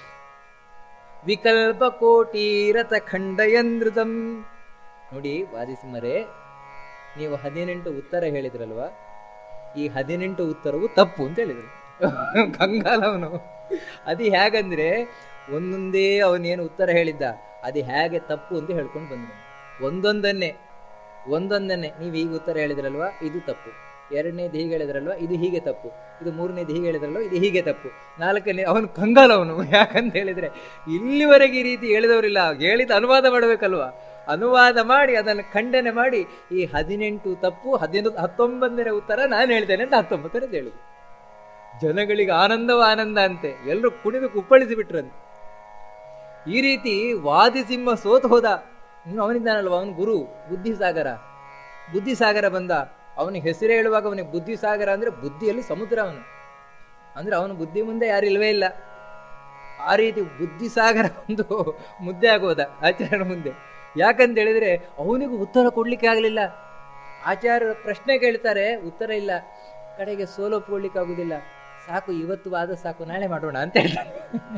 ವಿಕಲ್ಪ ಕೋಟೀರಥ ಖಂಡಯಂದೃತಂ ನೋಡಿ ವಾದಿಸಿಮರೆ ನೀವು ಹದಿನೆಂಟು ಉತ್ತರ ಹೇಳಿದ್ರಲ್ವಾ ಈ ಹದಿನೆಂಟು ಉತ್ತರವು ತಪ್ಪು ಅಂತ ಹೇಳಿದ್ರು ಕಂಗಾಲವನು ಅದು ಹೇಗಂದ್ರೆ ಒಂದೊಂದೇ ಅವನೇನು ಉತ್ತರ ಹೇಳಿದ್ದ ಅದು ಹೇಗೆ ತಪ್ಪು ಅಂತ ಹೇಳ್ಕೊಂಡು ಬಂದ ಒಂದೊಂದನ್ನೇ ಒಂದೊಂದನ್ನೇ ನೀವು ಈಗ ಉತ್ತರ ಹೇಳಿದ್ರಲ್ವಾ ಇದು ತಪ್ಪು ಎರಡನೇದು ಹೀಗೆ ಹೇಳಿದ್ರಲ್ವಾ ಇದು ಹೀಗೆ ತಪ್ಪು ಇದು ಮೂರನೇದು ಹೀಗೆ ಹೇಳಿದ್ರಲ್ವ ಇದು ಹೀಗೆ ತಪ್ಪು ನಾಲ್ಕನೇ ಅವನು ಕಂಗಾಲ ಅವನು ಯಾಕಂತ ಹೇಳಿದ್ರೆ ಇಲ್ಲಿವರೆಗೆ ಈ ರೀತಿ ಹೇಳಿದವರಿಲ್ಲ ಹೇಳಿದ ಅನುವಾದ ಮಾಡಬೇಕಲ್ವಾ ಅನುವಾದ ಮಾಡಿ ಅದನ್ನು ಖಂಡನೆ ಮಾಡಿ ಈ ಹದಿನೆಂಟು ತಪ್ಪು ಹದಿನೈದು ಹತ್ತೊಂಬತ್ತನೇ ಉತ್ತರ ನಾನು ಹೇಳ್ತೇನೆ ಅಂತ ಹತ್ತೊಂಬತ್ತನೇದು ಹೇಳುದು ಜನಗಳಿಗೆ ಆನಂದವ ಆನಂದ ಅಂತೆ ಎಲ್ಲರೂ ಕುಣಿದು ಕುಪ್ಪಳಿಸಿ ಬಿಟ್ರಂತೆ ಈ ರೀತಿ ವಾದಿಸಿಂಹ ಸೋತು ಹೋದ ಇನ್ನು ಅವನಿದ್ದಾನಲ್ವ ಅವನು ಗುರು ಬುದ್ಧಿಸಾಗರ ಬುದ್ಧಿಸಾಗರ ಬಂದ ಅವನಿಗೆ ಹೆಸರು ಹೇಳುವಾಗ ಅವನಿಗೆ ಬುದ್ಧಿಸಾಗರ ಅಂದ್ರೆ ಬುದ್ಧಿಯಲ್ಲಿ ಸಮುದ್ರ ಅವನು ಅಂದ್ರೆ ಅವನ ಬುದ್ಧಿ ಮುಂದೆ ಯಾರು ಇಲ್ವೇ ಇಲ್ಲ ಆ ರೀತಿ ಬುದ್ಧಿಸಾಗರ ಒಂದು ಮುದ್ದೆ ಆಗೋದ ಆಚಾರ್ಯನ ಮುಂದೆ ಯಾಕಂತ ಹೇಳಿದ್ರೆ ಅವನಿಗೂ ಉತ್ತರ ಕೊಡ್ಲಿಕ್ಕೆ ಆಗಲಿಲ್ಲ ಆಚಾರ್ಯರ ಪ್ರಶ್ನೆ ಕೇಳ್ತಾರೆ ಉತ್ತರ ಇಲ್ಲ ಕಡೆಗೆ ಸೋಲೊಪ್ಕೊಳ್ಳಿಕ್ಕೆ ಆಗುದಿಲ್ಲ ಸಾಕು ಇವತ್ತು ವಾದ ಸಾಕು ನಾಳೆ ಮಾಡೋಣ ಅಂತ ಹೇಳ್ತಾರೆ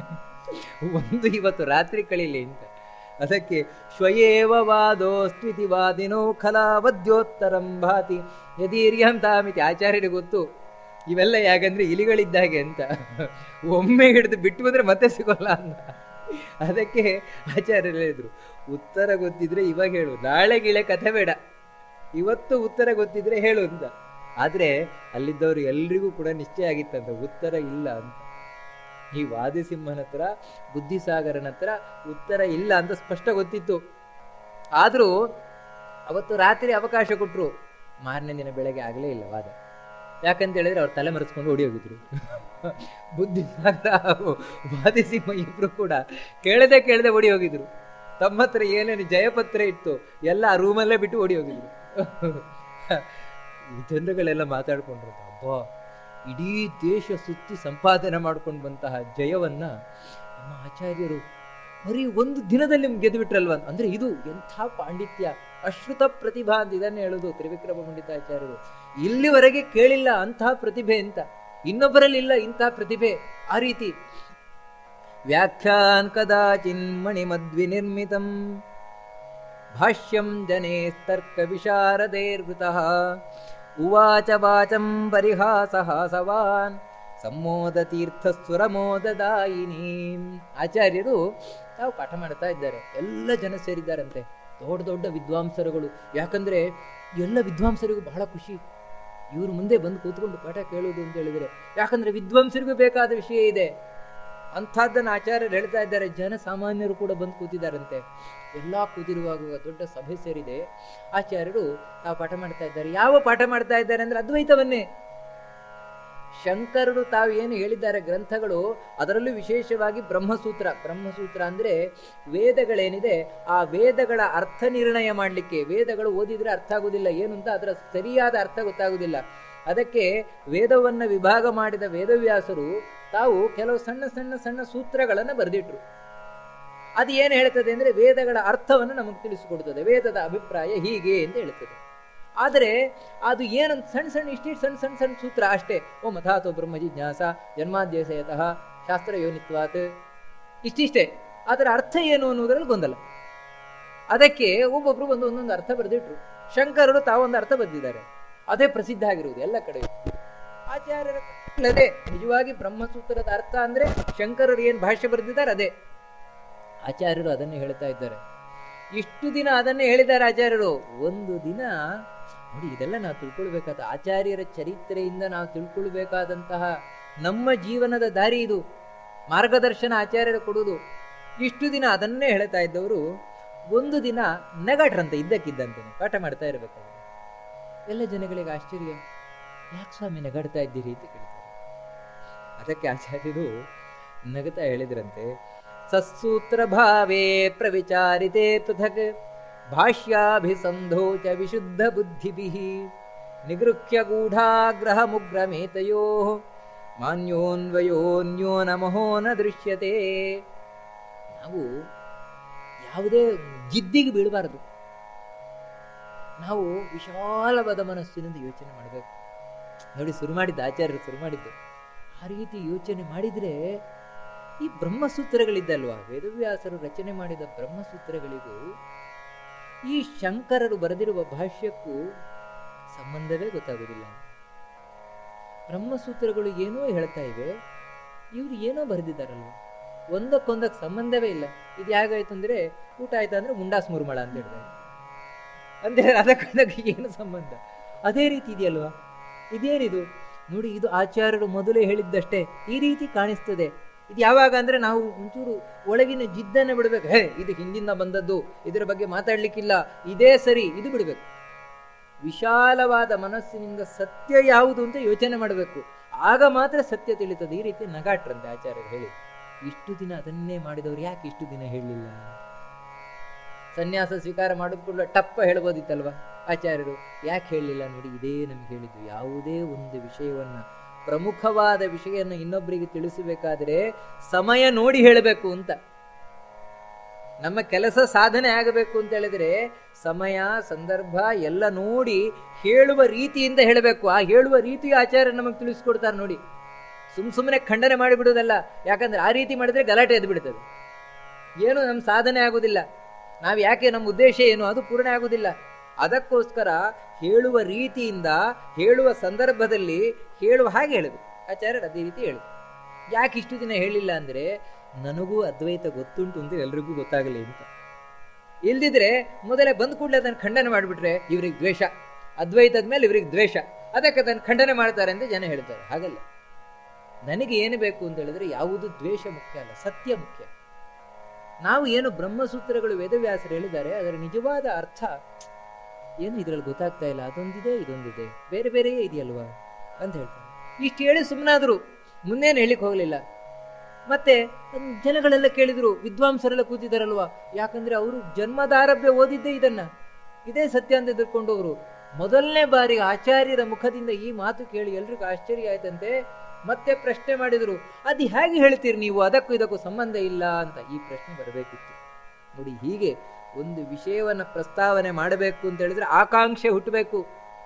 ಒಂದು ಇವತ್ತು ರಾತ್ರಿ ಕಳೀಲಿ ಅಂತ ಅದಕ್ಕೆ ಶ್ವಯೇವ ವಾದೋಸ್ತ್ವಿತಿ ವಾದಿನೋ ಖಲಾವದ್ಯೋತ್ತರಂ ಭಾತಿ ಯದೀರ್ಯಂ ತಾಮಿತಿ ಆಚಾರ್ಯರಿಗೆ ಗೊತ್ತು ಇವೆಲ್ಲ ಯಾಕಂದ್ರೆ ಇಲಿಗಳಿದ್ದಾಗೆ ಅಂತ ಒಮ್ಮೆ ಹಿಡಿದು ಬಿಟ್ಟು ಬಂದ್ರೆ ಮತ್ತೆ ಸಿಗೋಲ್ಲ ಅಂತ ಅದಕ್ಕೆ ಆಚಾರ್ಯರು ಹೇಳಿದ್ರು ಉತ್ತರ ಗೊತ್ತಿದ್ರೆ ಇವಾಗ ಹೇಳು ನಾಳೆ ಗಿಳೆ ಕಥೆ ಬೇಡ ಇವತ್ತು ಉತ್ತರ ಗೊತ್ತಿದ್ರೆ ಹೇಳು ಅಂತ ಆದ್ರೆ ಅಲ್ಲಿದ್ದವರು ಎಲ್ರಿಗೂ ಕೂಡ ನಿಶ್ಚಯ ಆಗಿತ್ತಂತ ಉತ್ತರ ಇಲ್ಲ ಅಂತ ಈ ವಾದಿಸಿಂಹನ ಹತ್ರ ಬುದ್ಧಿಸಾಗರನ ಹತ್ರ ಉತ್ತರ ಇಲ್ಲ ಅಂತ ಸ್ಪಷ್ಟ ಗೊತ್ತಿತ್ತು ಆದರೂ ಅವತ್ತು ರಾತ್ರಿ ಅವಕಾಶ ಕೊಟ್ಟರು ಮಾರನೇ ದಿನ ಬೆಳಗ್ಗೆ ಆಗಲೇ ಇಲ್ಲ ವಾದ ಯಾಕಂತ ಹೇಳಿದ್ರೆ ಅವ್ರು ತಲೆ ಮರೆಸ್ಕೊಂಡು ಓಡಿ ಹೋಗಿದ್ರು ಬುದ್ಧಿಸಾಗರ ಹಾಗೂ ವಾದಿಸಿಂಹ ಇಬ್ರು ಕೂಡ ಕೇಳದೆ ಕೇಳದೆ ಓಡಿ ಹೋಗಿದ್ರು ತಮ್ಮ ಹತ್ರ ಏನೇನು ಜಯಪತ್ರ ಇತ್ತು ಎಲ್ಲ ಆ ರೂಮಲ್ಲೇ ಬಿಟ್ಟು ಓಡಿ ಹೋಗಿದ್ರು ಈ ಜನರುಗಳೆಲ್ಲ ಮಾತಾಡ್ಕೊಂಡ್ರು ಅಬ್ಬಾ ಇಡೀ ದೇಶ ಸುತ್ತಿ ಸಂಪಾದನೆ ಮಾಡ್ಕೊಂಡು ಬಂತಹ ಜಯವನ್ನ ನಮ್ಮ ಆಚಾರ್ಯರು ಬರೀ ಒಂದು ದಿನದಲ್ಲಿ ಗೆದ್ದು ಬಿಟ್ರಲ್ವ ಅಂದ್ರೆ ಇದು ಎಂಥ ಪಾಂಡಿತ್ಯ ಅಶ್ರುತ ಪ್ರತಿಭಾ ಅಂತ ಇದನ್ನೇ ಹೇಳೋದು ತ್ರಿವಿಕ್ರಮ ಪಂಡಿತಾಚಾರ್ಯರು ಇಲ್ಲಿವರೆಗೆ ಕೇಳಿಲ್ಲ ಅಂತಹ ಪ್ರತಿಭೆ ಅಂತ ಇನ್ನೊಬ್ಬರಲ್ಲಿ ಇಲ್ಲ ಇಂತಹ ಪ್ರತಿಭೆ ಆ ರೀತಿ ವ್ಯಾಖ್ಯಾನ್ ಕದಾಚಿನ್ಮಣಿ ಮದ್ವಿನಿರ್ಮಿತಂ ಭಾಷ್ಯಂ ಜನೇಸ್ತರ್ಕ ವಿಶಾರದೇರ್ವೃತಃ ಉವಾಚ ವಾಚಂ ಪರಿಹಾಸಹಾಸವಾನ್ ಸಮ್ಮೋದ ತೀರ್ಥ ಸುರಮೋದದಾಯಿನಿ ಆಚಾರ್ಯರು ತಾವು ಪಾಠ ಮಾಡ್ತಾ ಇದ್ದಾರೆ ಎಲ್ಲ ಜನ ಸೇರಿದ್ದಾರಂತೆ ದೊಡ್ಡ ದೊಡ್ಡ ವಿದ್ವಾಂಸರುಗಳು ಯಾಕಂದ್ರೆ ಎಲ್ಲ ವಿದ್ವಾಂಸರಿಗೂ ಬಹಳ ಖುಷಿ ಇವರು ಮುಂದೆ ಬಂದು ಕೂತ್ಕೊಂಡು ಪಾಠ ಕೇಳುವುದು ಅಂತ ಹೇಳಿದ್ರೆ ಯಾಕಂದ್ರೆ ವಿದ್ವಾಂಸರಿಗೂ ಬೇಕಾದ ವಿಷಯ ಇದೆ ಅಂಥದ್ದನ್ನು ಆಚಾರ್ಯರು ಹೇಳ್ತಾ ಇದ್ದಾರೆ ಜನ ಸಾಮಾನ್ಯರು ಕೂಡ ಬಂದು ಕೂತಿದ್ದಾರಂತೆ ಎಲ್ಲ ಕೂತಿರುವಾಗ ದೊಡ್ಡ ಸಭೆ ಸೇರಿದೆ ಆಚಾರ್ಯರು ತಾವು ಪಾಠ ಮಾಡ್ತಾ ಇದ್ದಾರೆ ಯಾವ ಪಾಠ ಮಾಡ್ತಾ ಇದ್ದಾರೆ ಅಂದ್ರೆ ಅದ್ವೈತವನ್ನೇ ಶಂಕರರು ತಾವು ಏನು ಹೇಳಿದ್ದಾರೆ ಗ್ರಂಥಗಳು ಅದರಲ್ಲೂ ವಿಶೇಷವಾಗಿ ಬ್ರಹ್ಮಸೂತ್ರ ಬ್ರಹ್ಮಸೂತ್ರ ಅಂದ್ರೆ ವೇದಗಳೇನಿದೆ ಆ ವೇದಗಳ ಅರ್ಥ ನಿರ್ಣಯ ಮಾಡಲಿಕ್ಕೆ ವೇದಗಳು ಓದಿದ್ರೆ ಅರ್ಥ ಆಗುದಿಲ್ಲ ಏನು ಅಂತ ಅದರ ಸರಿಯಾದ ಅರ್ಥ ಗೊತ್ತಾಗುದಿಲ್ಲ ಅದಕ್ಕೆ ವೇದವನ್ನ ವಿಭಾಗ ಮಾಡಿದ ವೇದವ್ಯಾಸರು ತಾವು ಕೆಲವು ಸಣ್ಣ ಸಣ್ಣ ಸಣ್ಣ ಸೂತ್ರಗಳನ್ನು ಬರೆದಿಟ್ರು ಅದು ಏನು ಹೇಳ್ತದೆ ಅಂದ್ರೆ ವೇದಗಳ ಅರ್ಥವನ್ನು ನಮಗೆ ತಿಳಿಸಿಕೊಡ್ತದೆ ವೇದದ ಅಭಿಪ್ರಾಯ ಹೀಗೆ ಅಂತ ಹೇಳ್ತದೆ ಆದರೆ ಅದು ಏನಂತ ಸಣ್ಣ ಸಣ್ಣ ಇಷ್ಟಿಷ್ಟು ಸಣ್ಣ ಸಣ್ಣ ಸಣ್ಣ ಸೂತ್ರ ಅಷ್ಟೇ ಓ ಮಥಾತೋ ಬ್ರಹ್ಮ ಜಿಜ್ಞಾಸ ಜನ್ಮಾದ್ಯಸಯತಃ ಶಾಸ್ತ್ರ ಯೋನಿತ್ವಾತ್ ಇಷ್ಟಿಷ್ಟೇ ಅದರ ಅರ್ಥ ಏನು ಅನ್ನೋದ್ರಲ್ಲಿ ಗೊಂದಲ ಅದಕ್ಕೆ ಒಬ್ಬೊಬ್ರು ಒಂದು ಒಂದೊಂದು ಅರ್ಥ ಬರೆದಿಟ್ರು ಶಂಕರರು ತಾವೊಂದು ಅರ್ಥ ಬರೆದಿದ್ದಾರೆ ಅದೇ ಪ್ರಸಿದ್ಧ ಆಗಿರುವುದು ಎಲ್ಲ ಕಡೆ ಆಚಾರ್ಯರ ಅದೇ ನಿಜವಾಗಿ ಬ್ರಹ್ಮಸೂತ್ರದ ಅರ್ಥ ಅಂದ್ರೆ ಶಂಕರರು ಏನು ಭಾಷ್ಯ ಬರೆದಿದ್ದಾರೆ ಅದೇ ಆಚಾರ್ಯರು ಅದನ್ನೇ ಹೇಳ್ತಾ ಇದ್ದಾರೆ ಇಷ್ಟು ದಿನ ಅದನ್ನೇ ಹೇಳಿದ್ದಾರೆ ಆಚಾರ್ಯರು ಒಂದು ದಿನ ನೋಡಿ ಇದೆಲ್ಲ ನಾವು ತಿಳ್ಕೊಳ್ಬೇಕಾದ ಆಚಾರ್ಯರ ಚರಿತ್ರೆಯಿಂದ ನಾವು ತಿಳ್ಕೊಳ್ಬೇಕಾದಂತಹ ನಮ್ಮ ಜೀವನದ ದಾರಿ ಇದು ಮಾರ್ಗದರ್ಶನ ಆಚಾರ್ಯರು ಕೊಡುವುದು ಇಷ್ಟು ದಿನ ಅದನ್ನೇ ಹೇಳ್ತಾ ಇದ್ದವರು ಒಂದು ದಿನ ನಗಾಟ್ರಂತೆ ಇದ್ದಕ್ಕಿದ್ದಂತೆ ಪಾಠ ಮಾಡ್ತಾ ಇರಬೇಕಾದ್ರೆ ಎಲ್ಲ ಜನಗಳಿಗೆ ಆಶ್ಚರ್ಯ ಯಾಕೆ ಸ್ವಾಮಿ ನಗಾಡ್ತಾ ಇದ್ದೀರಿ ಅಂತ ಕೇಳ್ತಾರೆ ಅದಕ್ಕೆ ಆಚಾರ್ಯರು ನಗತಾ ಹೇಳಿದ್ರಂತೆ ಸತ್ಸೂತ್ರ ಭಾವೇ ಪ್ರವಿಚಾರಿತೆ ಪೃಥಕ್ ಭಾಷ್ಯಾಭಿಸಂಧೋ ಚ ವಿಶುದ್ಧ ಬುದ್ಧಿಭಿ ನಿಗೃಹ್ಯ ಗೂಢಾಗ್ರಹ ಮುಗ್ರಮೇತಯೋ ಮಾನ್ಯೋನ್ವಯೋನ್ಯೋ ನಮಹೋ ನ ದೃಶ್ಯತೆ ನಾವು ಯಾವುದೇ ಜಿದ್ದಿಗೆ ಬೀಳಬಾರದು ನಾವು ವಿಶಾಲವಾದ ಮನಸ್ಸಿನಿಂದ ಯೋಚನೆ ಮಾಡಬೇಕು ನೋಡಿ ಶುರು ಮಾಡಿದ್ದು ಆಚಾರ್ಯರು ಶುರು ಮಾಡಿದ್ದು ಆ ರೀತಿ ಯೋಚನೆ ಮಾಡಿದರೆ ಈ ಬ್ರಹ್ಮಸೂತ್ರಗಳಿದ್ದಲ್ವಾ ವೇದವ್ಯಾಸರು ರಚನೆ ಮಾಡಿದ ಬ್ರಹ್ಮಸೂತ್ರಗಳಿಗೂ ಈ ಶಂಕರರು ಬರೆದಿರುವ ಭಾಷ್ಯಕ್ಕೂ ಸಂಬಂಧವೇ ಗೊತ್ತಾಗುವುದಿಲ್ಲ ಬ್ರಹ್ಮಸೂತ್ರಗಳು ಏನೋ ಹೇಳ್ತಾ ಇವೆ ಇವರು ಏನೋ ಬರೆದಿದ್ದಾರಲ್ವ ಒಂದಕ್ಕೊಂದಕ್ಕೆ ಸಂಬಂಧವೇ ಇಲ್ಲ ಇದು ಹೇಗಾಯ್ತು ಅಂದ್ರೆ ಊಟ ಆಯ್ತಾ ಅಂದ್ರೆ ಮುಂಡಾಸ್ ಮುರ್ಮಳ ಅಂತ ಹೇಳಿದ್ರೆ ಅಂದ್ರೆ ಅದಕ್ಕೊಂದಕ್ಕೆ ಏನು ಸಂಬಂಧ ಅದೇ ರೀತಿ ಇದೆಯಲ್ವಾ ಇದೇನಿದು ನೋಡಿ ಇದು ಆಚಾರ್ಯರು ಮೊದಲೇ ಹೇಳಿದ್ದಷ್ಟೇ ಈ ರೀತಿ ಕಾಣಿಸ್ತದೆ ಇದು ಯಾವಾಗ ಅಂದ್ರೆ ನಾವು ಒಂಚೂರು ಒಳಗಿನ ಜಿದ್ದನ್ನು ಬಿಡಬೇಕು ಹೇ ಇದು ಹಿಂದಿಂದ ಬಂದದ್ದು ಇದರ ಬಗ್ಗೆ ಮಾತಾಡ್ಲಿಕ್ಕಿಲ್ಲ ಇದೇ ಸರಿ ಇದು ಬಿಡಬೇಕು ವಿಶಾಲವಾದ ಮನಸ್ಸಿನಿಂದ ಸತ್ಯ ಯಾವುದು ಅಂತ ಯೋಚನೆ ಮಾಡಬೇಕು ಆಗ ಮಾತ್ರ ಸತ್ಯ ತಿಳಿತದೆ ಈ ರೀತಿ ನಗಾಟ್ರಂತೆ ಆಚಾರ್ಯರು ಹೇಳಿ ಇಷ್ಟು ದಿನ ಅದನ್ನೇ ಮಾಡಿದವರು ಯಾಕೆ ಇಷ್ಟು ದಿನ ಹೇಳಲಿಲ್ಲ ಸನ್ಯಾಸ ಸ್ವೀಕಾರ ಮಾಡಿದ್ಕೊಳ್ಳ ಟಪ್ಪ ಹೇಳ್ಬೋದಿತ್ತಲ್ವಾ ಆಚಾರ್ಯರು ಯಾಕೆ ಹೇಳಲಿಲ್ಲ ನೋಡಿ ಇದೇ ನಮ್ಗೆ ಹೇಳಿದ್ದು ಯಾವುದೇ ಒಂದು ವಿಷಯವನ್ನ ಪ್ರಮುಖವಾದ ವಿಷಯವನ್ನು ಇನ್ನೊಬ್ಬರಿಗೆ ತಿಳಿಸಬೇಕಾದ್ರೆ ಸಮಯ ನೋಡಿ ಹೇಳಬೇಕು ಅಂತ ನಮ್ಮ ಕೆಲಸ ಸಾಧನೆ ಆಗಬೇಕು ಅಂತ ಹೇಳಿದ್ರೆ ಸಮಯ ಸಂದರ್ಭ ಎಲ್ಲ ನೋಡಿ ಹೇಳುವ ರೀತಿಯಿಂದ ಹೇಳಬೇಕು ಆ ಹೇಳುವ ರೀತಿ ಆಚಾರ್ಯ ನಮಗೆ ತಿಳಿಸ್ಕೊಡ್ತಾರೆ ನೋಡಿ ಸುಮ್ ಸುಮ್ಮನೆ ಖಂಡನೆ ಮಾಡಿಬಿಡೋದಲ್ಲ ಯಾಕಂದ್ರೆ ಆ ರೀತಿ ಮಾಡಿದ್ರೆ ಗಲಾಟೆ ಎದ್ದು ಬಿಡ್ತದೆ ಏನು ನಮ್ಮ ಸಾಧನೆ ಆಗುದಿಲ್ಲ ನಾವು ಯಾಕೆ ನಮ್ಮ ಉದ್ದೇಶ ಏನು ಅದು ಪೂರ್ಣ ಆಗುದಿಲ್ಲ ಅದಕ್ಕೋಸ್ಕರ ಹೇಳುವ ರೀತಿಯಿಂದ ಹೇಳುವ ಸಂದರ್ಭದಲ್ಲಿ ಹೇಳುವ ಹಾಗೆ ಹೇಳಬೇಕು ಆಚಾರ್ಯರು ಅದೇ ರೀತಿ ಹೇಳು ಯಾಕೆ ಇಷ್ಟು ದಿನ ಹೇಳಿಲ್ಲ ಅಂದ್ರೆ ನನಗೂ ಅದ್ವೈತ ಗೊತ್ತುಂಟು ಅಂತ ಎಲ್ರಿಗೂ ಗೊತ್ತಾಗಲಿ ಅಂತ ಇಲ್ದಿದ್ರೆ ಮೊದಲೇ ಬಂದ ಕೂಡಲೇ ಅದನ್ನು ಖಂಡನೆ ಮಾಡಿಬಿಟ್ರೆ ಇವ್ರಿಗೆ ದ್ವೇಷ ಅದ್ವೈತದ ಮೇಲೆ ಇವ್ರಿಗೆ ದ್ವೇಷ ಅದಕ್ಕೆ ಅದನ್ನು ಖಂಡನೆ ಮಾಡ್ತಾರೆ ಅಂತ ಜನ ಹೇಳ್ತಾರೆ ಹಾಗಲ್ಲ ನನಗೆ ಏನು ಬೇಕು ಅಂತ ಹೇಳಿದ್ರೆ ಯಾವುದು ದ್ವೇಷ ಮುಖ್ಯ ಅಲ್ಲ ಸತ್ಯ ಮುಖ್ಯ ನಾವು ಏನು ಬ್ರಹ್ಮಸೂತ್ರಗಳು ವೇದವ್ಯಾಸರು ಹೇಳಿದ್ದಾರೆ ಅದರ ನಿಜವಾದ ಅರ್ಥ ಏನು ಇದರಲ್ಲಿ ಗೊತ್ತಾಗ್ತಾ ಇಲ್ಲ ಅದೊಂದಿದೆ ಇದೊಂದಿದೆ ಬೇರೆ ಬೇರೆಯೇ ಇದೆಯಲ್ವಾ ಅಂತ ಹೇಳ್ತಾರೆ ಇಷ್ಟು ಹೇಳಿ ಸುಮ್ಮನಾದ್ರು ಮುಂದೇನು ಹೇಳಿಕ್ ಹೋಗಲಿಲ್ಲ ಮತ್ತೆ ಅದ್ ಜನಗಳೆಲ್ಲ ಕೇಳಿದ್ರು ವಿದ್ವಾಂಸರೆಲ್ಲ ಕೂತಿದ್ದಾರಲ್ವಾ ಯಾಕಂದ್ರೆ ಅವರು ಜನ್ಮದಾರಭ್ಯ ಓದಿದ್ದೇ ಇದನ್ನ ಇದೇ ಸತ್ಯ ಅಂತ ಎದುರ್ಕೊಂಡವರು ಮೊದಲನೇ ಬಾರಿಗೆ ಆಚಾರ್ಯರ ಮುಖದಿಂದ ಈ ಮಾತು ಕೇಳಿ ಎಲ್ರಿಗೂ ಆಶ್ಚರ್ಯ ಆಯ್ತಂತೆ ಮತ್ತೆ ಪ್ರಶ್ನೆ ಮಾಡಿದ್ರು ಅದು ಹೇಗೆ ಹೇಳ್ತೀರಿ ನೀವು ಅದಕ್ಕೂ ಇದಕ್ಕೂ ಸಂಬಂಧ ಇಲ್ಲ ಅಂತ ಈ ಪ್ರಶ್ನೆ ಬರಬೇಕಿತ್ತು ನೋಡಿ ಹೀಗೆ ಒಂದು ವಿಷಯವನ್ನ ಪ್ರಸ್ತಾವನೆ ಮಾಡಬೇಕು ಅಂತ ಹೇಳಿದ್ರೆ ಆಕಾಂಕ್ಷೆ ಹುಟ್ಟಬೇಕು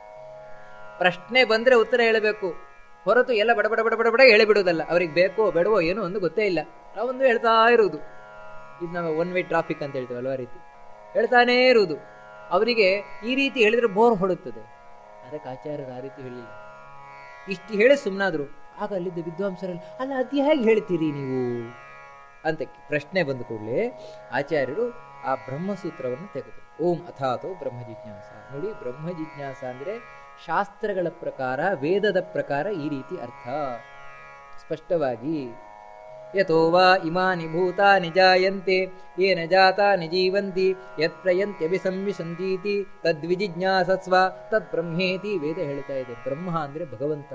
ಪ್ರಶ್ನೆ ಬಂದ್ರೆ ಉತ್ತರ ಹೇಳಬೇಕು ಹೊರತು ಎಲ್ಲ ಬಡ ಬಡ ಬಡ ಬಡ ಬಡ ಹೇಳಿಬಿಡೋದಲ್ಲ ಅವ್ರಿಗೆ ಬೇಕೋ ಬೇಡವೋ ಏನೋ ಒಂದು ಗೊತ್ತೇ ಇಲ್ಲ ನಾವೊಂದು ಹೇಳ್ತಾ ಇರುವುದು ಇದು ನಾವು ಒನ್ ವೇ ಟ್ರಾಫಿಕ್ ಅಂತ ಹೇಳ್ತೀವಿ ಅಲ್ವಾ ರೀತಿ ಹೇಳ್ತಾನೇ ಇರುವುದು ಅವರಿಗೆ ಈ ರೀತಿ ಹೇಳಿದ್ರೆ ಬೋರ್ ಹೊಡುತ್ತದೆ ಅದಕ್ಕೆ ಆಚಾರ್ಯರು ಆ ರೀತಿ ಹೇಳಿಲ್ಲ ಇಷ್ಟು ಹೇಳಿ ಸುಮ್ಮನಾದ್ರು ಆಗ ಅಲ್ಲಿದ್ದ ವಿದ್ವಾಂಸರಲ್ಲಿ ಅಲ್ಲ ಅದು ಹೇಗೆ ಹೇಳ್ತೀರಿ ನೀವು ಅಂತ ಪ್ರಶ್ನೆ ಬಂದ ಕೂಡಲೇ ಆಚಾರ್ಯರು ಆ ಬ್ರಹ್ಮಸೂತ್ರವನ್ನು ತೆಗೆದು ಓಂ ಅಥಾತೋ ಬ್ರಹ್ಮ ಜಿಜ್ಞಾಸ ನೋಡಿ ಬ್ರಹ್ಮ ಜಿಜ್ಞಾಸ ಅಂದ್ರೆ ಶಾಸ್ತ್ರಗಳ ಪ್ರಕಾರ ವೇದದ ಪ್ರಕಾರ ಈ ರೀತಿ ಅರ್ಥ ಸ್ಪಷ್ಟವಾಗಿ ಯಥೋ ವಾ ಇಮಾನಿ ಭೂತಾನಿ ಜಾಯಂತೆ ಏನ ಜಾತಾನಿ ಜೀವಂತಿ ಯತ್ ಪ್ರಯಂತ್ಯಭಿಸಂವಿಶಂತೀತಿ ತದ್ವಿಜಿಜ್ಞಾಸಸ್ವ ತದ್ ಬ್ರಹ್ಮೇತಿ ವೇದ ಹೇಳ್ತಾ ಇದೆ ಬ್ರಹ್ಮ ಅಂದ್ರೆ ಭಗವಂತ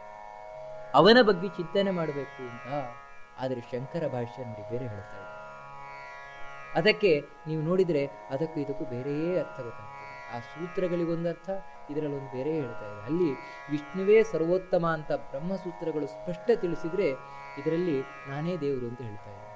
ಅವನ ಬಗ್ಗೆ ಚಿಂತನೆ ಮಾಡಬೇಕು ಅಂತ ಆದರೆ ಶಂಕರ ಭಾಷ್ಯ ನೋಡಿ ಬೇರೆ ಹೇಳ್ತಾ ಇದೆ ಅದಕ್ಕೆ ನೀವು ನೋಡಿದ್ರೆ ಅದಕ್ಕೂ ಇದಕ್ಕೂ ಬೇರೆಯೇ ಅರ್ಥ ಗೊತ್ತಾಗ್ತದೆ ಆ ಸೂತ್ರಗಳಿಗೊಂದು ಅರ್ಥ ಇದರಲ್ಲಿ ಒಂದು ಬೇರೆ ಹೇಳ್ತಾ ಇದೆ ಅಲ್ಲಿ ವಿಷ್ಣುವೇ ಸರ್ವೋತ್ತಮ ಅಂತ ಬ್ರಹ್ಮಸೂತ್ರಗಳು ಸ್ಪಷ್ಟ ತಿಳಿಸಿದ್ರೆ ಇದರಲ್ಲಿ ನಾನೇ ದೇವರು ಅಂತ ಹೇಳ್ತಾ ಇದೆ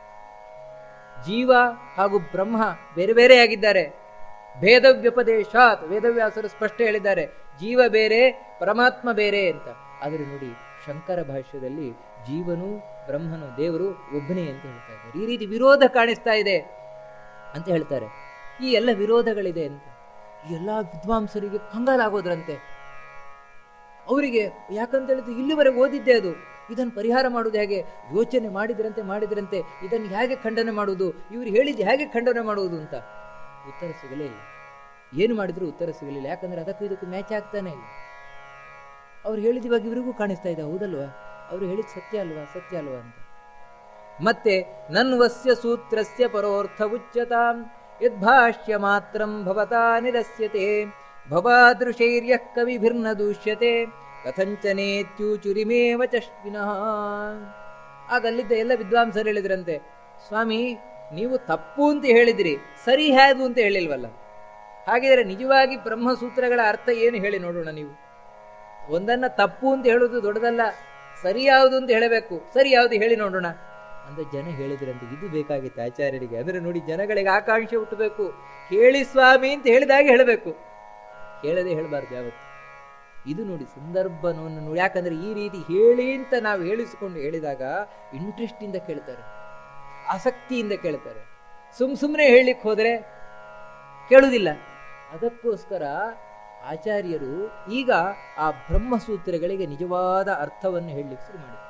ಜೀವ ಹಾಗೂ ಬ್ರಹ್ಮ ಬೇರೆ ಬೇರೆಯಾಗಿದ್ದಾರೆ ಭೇದ ವ್ಯಪದೇಶಾತ್ ವೇದವ್ಯಾಸರು ಸ್ಪಷ್ಟ ಹೇಳಿದ್ದಾರೆ ಜೀವ ಬೇರೆ ಪರಮಾತ್ಮ ಬೇರೆ ಅಂತ ಆದರೆ ನೋಡಿ ಶಂಕರ ಭಾಷ್ಯದಲ್ಲಿ ಜೀವನು ಬ್ರಹ್ಮನು ದೇವರು ಒಬ್ಬನೇ ಅಂತ ಹೇಳ್ತಾ ಇದ್ದಾರೆ ಈ ರೀತಿ ವಿರೋಧ ಕಾಣಿಸ್ತಾ ಇದೆ ಅಂತ ಹೇಳ್ತಾರೆ ಈ ಎಲ್ಲ ವಿರೋಧಗಳಿದೆ ಅಂತ ಈ ಎಲ್ಲ ವಿದ್ವಾಂಸರಿಗೆ ಕಂಗಾಲಾಗೋದ್ರಂತೆ ಅವರಿಗೆ ಯಾಕಂತ ಹೇಳಿದ್ರೆ ಇಲ್ಲಿವರೆಗೆ ಓದಿದ್ದೆ ಅದು ಇದನ್ನು ಪರಿಹಾರ ಮಾಡುವುದು ಹೇಗೆ ಯೋಚನೆ ಮಾಡಿದ್ರಂತೆ ಮಾಡಿದ್ರಂತೆ ಇದನ್ನು ಹೇಗೆ ಖಂಡನೆ ಮಾಡುವುದು ಇವರು ಹೇಳಿದ್ದು ಹೇಗೆ ಖಂಡನೆ ಮಾಡುವುದು ಅಂತ ಉತ್ತರ ಸಿಗಲೇ ಇಲ್ಲ ಏನು ಮಾಡಿದ್ರು ಉತ್ತರ ಸಿಗಲಿಲ್ಲ ಯಾಕಂದ್ರೆ ಅದಕ್ಕೂ ಇದಕ್ಕೂ ಮ್ಯಾಚ್ ಆಗ್ತಾನೆ ಇಲ್ಲ ಅವ್ರು ಹೇಳಿದ ಇವಾಗ ಇವರಿಗೂ ಕಾಣಿಸ್ತಾ ಇದೆ ಹೌದಲ್ವಾ ಅವರು ಹೇಳಿದ ಸತ್ಯ ಅಲ್ವಾ ಸತ್ಯ ಅಲ್ವಾ ಅಂತ ಮತ್ತೆ ನನ್ವಸ್ಯ ಸೂತ್ರಸ್ಯ ಪರೋರ್ಥ ಉಚ್ಯತಾಂ ಯದ್ಭಾಷ್ಯ ಮಾತ್ರಂ ಭವತಾ ನಿರಸ್ಯತೆ ಭವಾದೃಶೈರ್ಯ ಕವಿಭಿರ್ನ ದೂಷ್ಯತೆ ಕಥಂಚನೇತ್ಯೂಚುರಿಮೇವ ಚಶ್ವಿನಃ ಆಗ ಅಲ್ಲಿದ್ದ ಎಲ್ಲ ವಿದ್ವಾಂಸರು ಹೇಳಿದ್ರಂತೆ ಸ್ವಾಮಿ ನೀವು ತಪ್ಪು ಅಂತ ಹೇಳಿದ್ರಿ ಸರಿ ಹ್ಯಾದು ಅಂತ ಹೇಳಿಲ್ವಲ್ಲ ಹಾಗಿದ್ರೆ ನಿಜವಾಗಿ ಬ್ರಹ್ಮಸೂತ್ರಗಳ ಅರ್ಥ ಏನು ಹೇಳಿ ನೋಡೋಣ ನೀವು ಒಂದನ್ನ ತಪ್ಪು ಅಂತ ಹೇಳೋದು ದೊಡ್ಡದಲ್ಲ ಸರಿ ಯಾವುದು ಅಂತ ಹೇಳಬೇಕು ಸರಿ ಯಾವುದು ಹೇಳಿ ನೋಡೋಣ ಅಂತ ಜನ ಹೇಳಿದ್ರಂತೆ ಇದು ಬೇಕಾಗಿತ್ತು ಆಚಾರ್ಯರಿಗೆ ಅಂದ್ರೆ ನೋಡಿ ಜನಗಳಿಗೆ ಆಕಾಂಕ್ಷೆ ಹುಟ್ಟಬೇಕು ಹೇಳಿ ಸ್ವಾಮಿ ಅಂತ ಹೇಳಿದಾಗ ಹೇಳಬೇಕು ಹೇಳದೆ ಹೇಳಬಾರ್ದು ಯಾವತ್ತು ಇದು ನೋಡಿ ಸಂದರ್ಭವನ್ನು ನೋಡಿ ಯಾಕಂದ್ರೆ ಈ ರೀತಿ ಹೇಳಿ ಅಂತ ನಾವು ಹೇಳಿಸಿಕೊಂಡು ಹೇಳಿದಾಗ ಇಂಟ್ರೆಸ್ಟ್ ಇಂದ ಕೇಳ್ತಾರೆ ಆಸಕ್ತಿಯಿಂದ ಕೇಳ್ತಾರೆ ಸುಮ್ ಸುಮ್ಮನೆ ಹೇಳಲಿಕ್ಕೆ ಹೋದ್ರೆ ಕೇಳುವುದಿಲ್ಲ ಅದಕ್ಕೋಸ್ಕರ ಆಚಾರ್ಯರು ಈಗ ಆ ಬ್ರಹ್ಮಸೂತ್ರಗಳಿಗೆ ನಿಜವಾದ ಅರ್ಥವನ್ನು ಹೇಳಲಿಕ್ಕೆ ಶುರು ಮಾಡಿದರು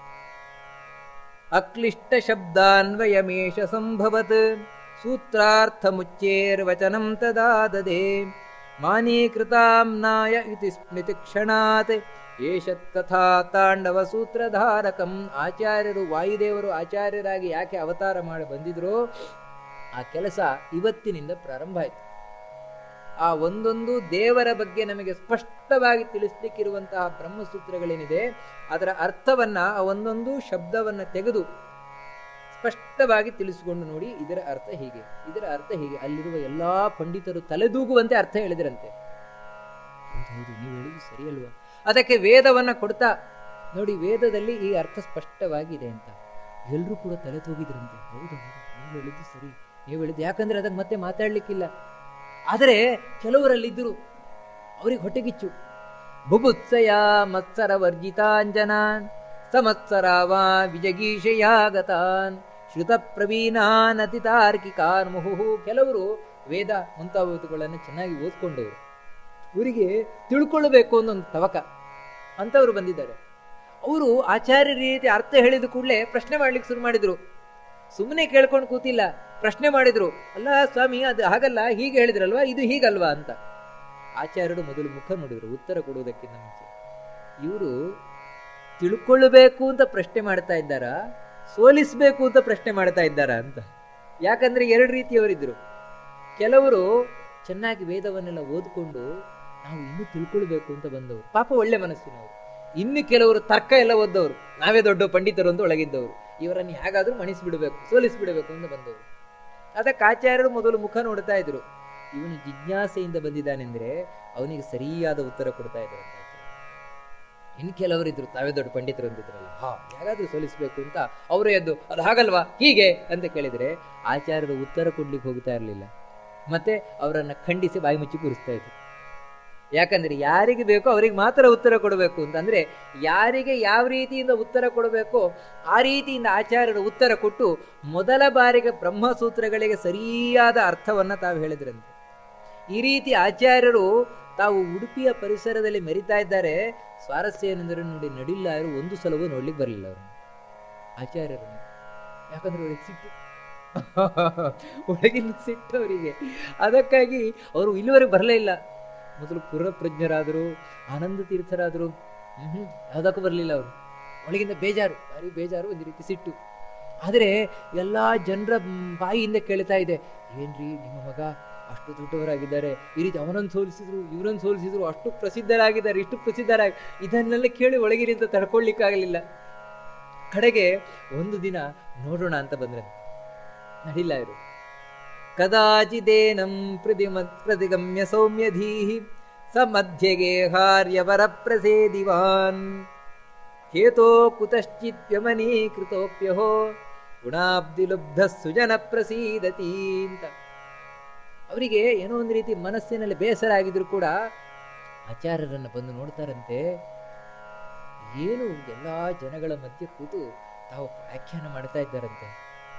ಅಕ್ಲಿಷ್ಟ ಶಬ್ದಾನ್ವಯಮೇಷ ಸಂಭವತ್ ಸೂತ್ರಾರ್ಥಮುಚ್ಚೇರ್ವಚನಂ ತದಾ ದದೆ ಮಾನೀಕೃತಾಂನಾಯ ಇತಿ ಸ್ಮೃತಿ ಕ್ಷಣಾತ್ ಏಷತ್ ಕಥಾ ತಾಂಡವ ಸೂತ್ರಧಾರಕಂ ಆಚಾರ್ಯರು ವಾಯುದೇವರು ಆಚಾರ್ಯರಾಗಿ ಯಾಕೆ ಅವತಾರ ಮಾಡಿ ಬಂದಿದ್ರೋ ಆ ಕೆಲಸ ಇವತ್ತಿನಿಂದ ಪ್ರಾರಂಭ ಆಯಿತು ಆ ಒಂದೊಂದು ದೇವರ ಬಗ್ಗೆ ನಮಗೆ ಸ್ಪಷ್ಟವಾಗಿ ತಿಳಿಸ್ಲಿಕ್ಕಿರುವಂತಹ ಬ್ರಹ್ಮಸೂತ್ರಗಳೇನಿದೆ ಅದರ ಅರ್ಥವನ್ನ ಆ ಒಂದೊಂದು ಶಬ್ದವನ್ನ ತೆಗೆದು ಸ್ಪಷ್ಟವಾಗಿ ತಿಳಿಸಿಕೊಂಡು ನೋಡಿ ಇದರ ಅರ್ಥ ಹೀಗೆ ಇದರ ಅರ್ಥ ಹೀಗೆ ಅಲ್ಲಿರುವ ಎಲ್ಲಾ ಪಂಡಿತರು ತಲೆದೂಗುವಂತೆ ಅರ್ಥ ಹೇಳಿದ್ರಂತೆ ಹೌದು ನೀವು ಹೇಳಿದ್ದು ಸರಿಯಲ್ವಾ ಅದಕ್ಕೆ ವೇದವನ್ನ ಕೊಡ್ತಾ ನೋಡಿ ವೇದದಲ್ಲಿ ಈ ಅರ್ಥ ಸ್ಪಷ್ಟವಾಗಿದೆ ಅಂತ ಎಲ್ಲರೂ ಕೂಡ ತಲೆ ತೂಗಿದ್ರಂತೆ ಹೌದು ಹೌದು ನೀವು ಹೇಳಿದ್ದು ಸರಿ ನೀವು ಹೇಳಿದ್ದು ಯಾಕಂದ್ರೆ ಅದಕ್ಕೆ ಮತ್ತೆ ಮಾತಾಡ್ಲಿಕ್ಕಿಲ್ಲ ಆದರೆ ಕೆಲವರಲ್ಲಿದ್ದರು ಅವ್ರಿಗೆ ಹೊಟ್ಟೆಗಿಚ್ಚು ಬುಭುತ್ಸಯ ಮತ್ಸರ ವರ್ಜಿತಾಂಜನಾನ್ ಸಮತ್ಸರಾವಾ ವಿಜಗೀಷಯಾಗತಾನ್ ಶ್ರುತ ಪ್ರವೀಣಾನ್ ಅತಿ ತಾರ್ಕಿಕಾನ್ ಮುಹುಹು ಕೆಲವರು ವೇದ ಮುಂತಾವುಗಳನ್ನು ಚೆನ್ನಾಗಿ ಓದ್ಕೊಂಡವರು ಇವರಿಗೆ ತಿಳ್ಕೊಳ್ಬೇಕು ಅನ್ನೊಂದು ತವಕ ಅಂತವರು ಬಂದಿದ್ದಾರೆ ಅವರು ಆಚಾರ್ಯ ರೀತಿ ಅರ್ಥ ಹೇಳಿದ ಕೂಡಲೇ ಪ್ರಶ್ನೆ ಮಾಡ್ಲಿಕ್ಕೆ ಶುರು ಮಾಡಿದ್ರು ಸುಮ್ಮನೆ ಕೇಳ್ಕೊಂಡು ಕೂತಿಲ್ಲ ಪ್ರಶ್ನೆ ಮಾಡಿದ್ರು ಅಲ್ಲ ಸ್ವಾಮಿ ಅದು ಹಾಗಲ್ಲ ಹೀಗೆ ಹೇಳಿದ್ರಲ್ವಾ ಇದು ಹೀಗಲ್ವಾ ಅಂತ ಆಚಾರ್ಯರು ಮೊದಲು ಮುಖ ನೋಡಿದ್ರು ಉತ್ತರ ಕೊಡುವುದಕ್ಕಿಂತ ಮುಂಚೆ ಇವರು ತಿಳ್ಕೊಳ್ಳಬೇಕು ಅಂತ ಪ್ರಶ್ನೆ ಮಾಡ್ತಾ ಇದ್ದಾರಾ ಸೋಲಿಸಬೇಕು ಅಂತ ಪ್ರಶ್ನೆ ಮಾಡ್ತಾ ಇದ್ದಾರಾ ಅಂತ ಯಾಕಂದ್ರೆ ಎರಡು ರೀತಿಯವರಿದ್ರು ಕೆಲವರು ಚೆನ್ನಾಗಿ ವೇದವನ್ನೆಲ್ಲ ಓದ್ಕೊಂಡು ನಾವು ಇನ್ನೂ ತಿಳ್ಕೊಳ್ಬೇಕು ಅಂತ ಬಂದವರು ಪಾಪ ಒಳ್ಳೆ ಮನಸ್ಸಿನವರು ಇನ್ನು ಕೆಲವರು ತರ್ಕ ಎಲ್ಲ ಓದ್ದವರು ನಾವೇ ದೊಡ್ಡ ಪಂಡಿತರು ಅಂತ ಒಳಗಿದ್ದವರು ಇವರನ್ನು ಹೇಗಾದ್ರೂ ಮಣಿಸ್ಬಿಡ್ಬೇಕು ಸೋಲಿಸ್ಬಿಡಬೇಕು ಅಂತ ಬಂದವರು ಅದಕ್ಕೆ ಆಚಾರ್ಯರು ಮೊದಲು ಮುಖ ನೋಡ್ತಾ ಇದ್ರು ಇವನು ಜಿಜ್ಞಾಸೆಯಿಂದ ಬಂದಿದ್ದಾನೆಂದ್ರೆ ಅವನಿಗೆ ಸರಿಯಾದ ಉತ್ತರ ಕೊಡ್ತಾ ಇದ್ರು ಅಂತ ಆಚಾರ್ಯರು. ಇನ್ನು ಕೆಲವರಿದ್ರು ತಾವೇ ದೊಡ್ಡ ಪಂಡಿತರು ಅಂತಿದ್ರಲ್ಲ ಹಾ ಹೇಗಾದ್ರೂ ಸೋಲಿಸ್ಬೇಕು ಅಂತ ಅವರೇ ಎದ್ದು ಅದು ಹಾಗಲ್ವಾ ಹೀಗೆ ಅಂತ ಕೇಳಿದ್ರೆ ಆಚಾರ್ಯರು ಉತ್ತರ ಕೊಡ್ಲಿಕ್ಕೆ ಹೋಗ್ತಾ ಇರಲಿಲ್ಲ ಮತ್ತೆ ಅವರನ್ನ ಖಂಡಿಸಿ ಬಾಯಿ ಮುಚ್ಚಿ ಕೂರಿಸ್ತಾ ಇದ್ರು ಯಾಕಂದ್ರೆ ಯಾರಿಗೆ ಬೇಕೋ ಅವರಿಗೆ ಮಾತ್ರ ಉತ್ತರ ಕೊಡಬೇಕು ಅಂತ ಅಂದ್ರೆ ಯಾರಿಗೆ ಯಾವ ರೀತಿಯಿಂದ ಉತ್ತರ ಕೊಡಬೇಕೋ ಆ ರೀತಿಯಿಂದ ಆಚಾರ್ಯರು ಉತ್ತರ ಕೊಟ್ಟು ಮೊದಲ ಬಾರಿಗೆ ಬ್ರಹ್ಮಸೂತ್ರಗಳಿಗೆ ಸರಿಯಾದ ಅರ್ಥವನ್ನ ತಾವು ಹೇಳಿದ್ರಂತೆ ಈ ರೀತಿ ಆಚಾರ್ಯರು ತಾವು ಉಡುಪಿಯ ಪರಿಸರದಲ್ಲಿ ಮೆರಿತಾ ಇದ್ದಾರೆ ಸ್ವಾರಸ್ಯ ಏನೆಂದರೆ ನೋಡಿ ನಡಿಲ್ಲಾರು ಒಂದು ಸಲವೂ ನೋಡ್ಲಿಕ್ಕೆ ಬರಲಿಲ್ಲ ಅವರು ಆಚಾರ್ಯರು ಯಾಕಂದ್ರೆ ಅವ್ರಿಗೆ ಸಿಟ್ಟು ಒಳಗಿನ ಸಿಟ್ಟು ಅವರಿಗೆ ಅದಕ್ಕಾಗಿ ಅವರು ಇಲ್ಲಿವರೆಗೆ ಬರಲೇ ಇಲ್ಲ ಮೊದಲು ಪುರಪ್ರಜ್ಞರಾದರು ಆನಂದ ತೀರ್ಥರಾದರು ಹ್ಮ್ ಯಾವುದಕ್ಕೂ ಬರಲಿಲ್ಲ ಅವರು ಒಳಗಿಂದ ಬೇಜಾರು ಭಾರಿ ಬೇಜಾರು ಒಂದು ರೀತಿ ಸಿಟ್ಟು ಆದರೆ ಎಲ್ಲ ಜನರ ಬಾಯಿಯಿಂದ ಕೇಳ್ತಾ ಇದೆ ಏನ್ರಿ ನಿಮ್ಮ ಮಗ ಅಷ್ಟು ದೊಡ್ಡವರಾಗಿದ್ದಾರೆ ಈ ರೀತಿ ಅವನನ್ನು ಸೋಲಿಸಿದ್ರು ಇವರನ್ನು ಸೋಲಿಸಿದ್ರು ಅಷ್ಟು ಪ್ರಸಿದ್ಧರಾಗಿದ್ದಾರೆ ಇಷ್ಟು ಪ್ರಸಿದ್ಧರಾಗಿ ಇದನ್ನೆಲ್ಲ ಕೇಳಿ ಒಳಗಿನಿಂದ ತಡ್ಕೊಳ್ಲಿಕ್ಕಾಗಲಿಲ್ಲ ಕಡೆಗೆ ಒಂದು ದಿನ ನೋಡೋಣ ಅಂತ ಬಂದ್ರೆ ನಡಿಲ್ಲ ಇರು ಕದಾಚಿದೇನಂ ಪ್ರತಿಮ ಪ್ರತಿಗಮ್ಯ ಸೌಮ್ಯಧೀಹಿ ಸ ಮಧ್ಯಗೆ ಹಾರ್ಯವರ ಪ್ರಸೇದಿವಾನ್ ಹೇತೋ ಕುತಶ್ಚಿತ್ಯಮನೀಕೃತೋಪ್ಯಹೋ ಗುಣಾಬ್ದಿಲುಬ್ಧ ಸುಜನ ಪ್ರಸೀದತಿ ಅಂತ ಅವರಿಗೆ ಏನೋ ಒಂದು ರೀತಿ ಮನಸ್ಸಿನಲ್ಲಿ ಬೇಸರ ಆಗಿದ್ರು ಕೂಡ ಆಚಾರ್ಯರನ್ನು ಬಂದು ನೋಡ್ತಾರಂತೆ ಏನು ಎಲ್ಲಾ ಜನಗಳ ಮಧ್ಯೆ ಕೂತು ತಾವು ವ್ಯಾಖ್ಯಾನ ಮಾಡ್ತಾ ಇದ್ದಾರಂತೆ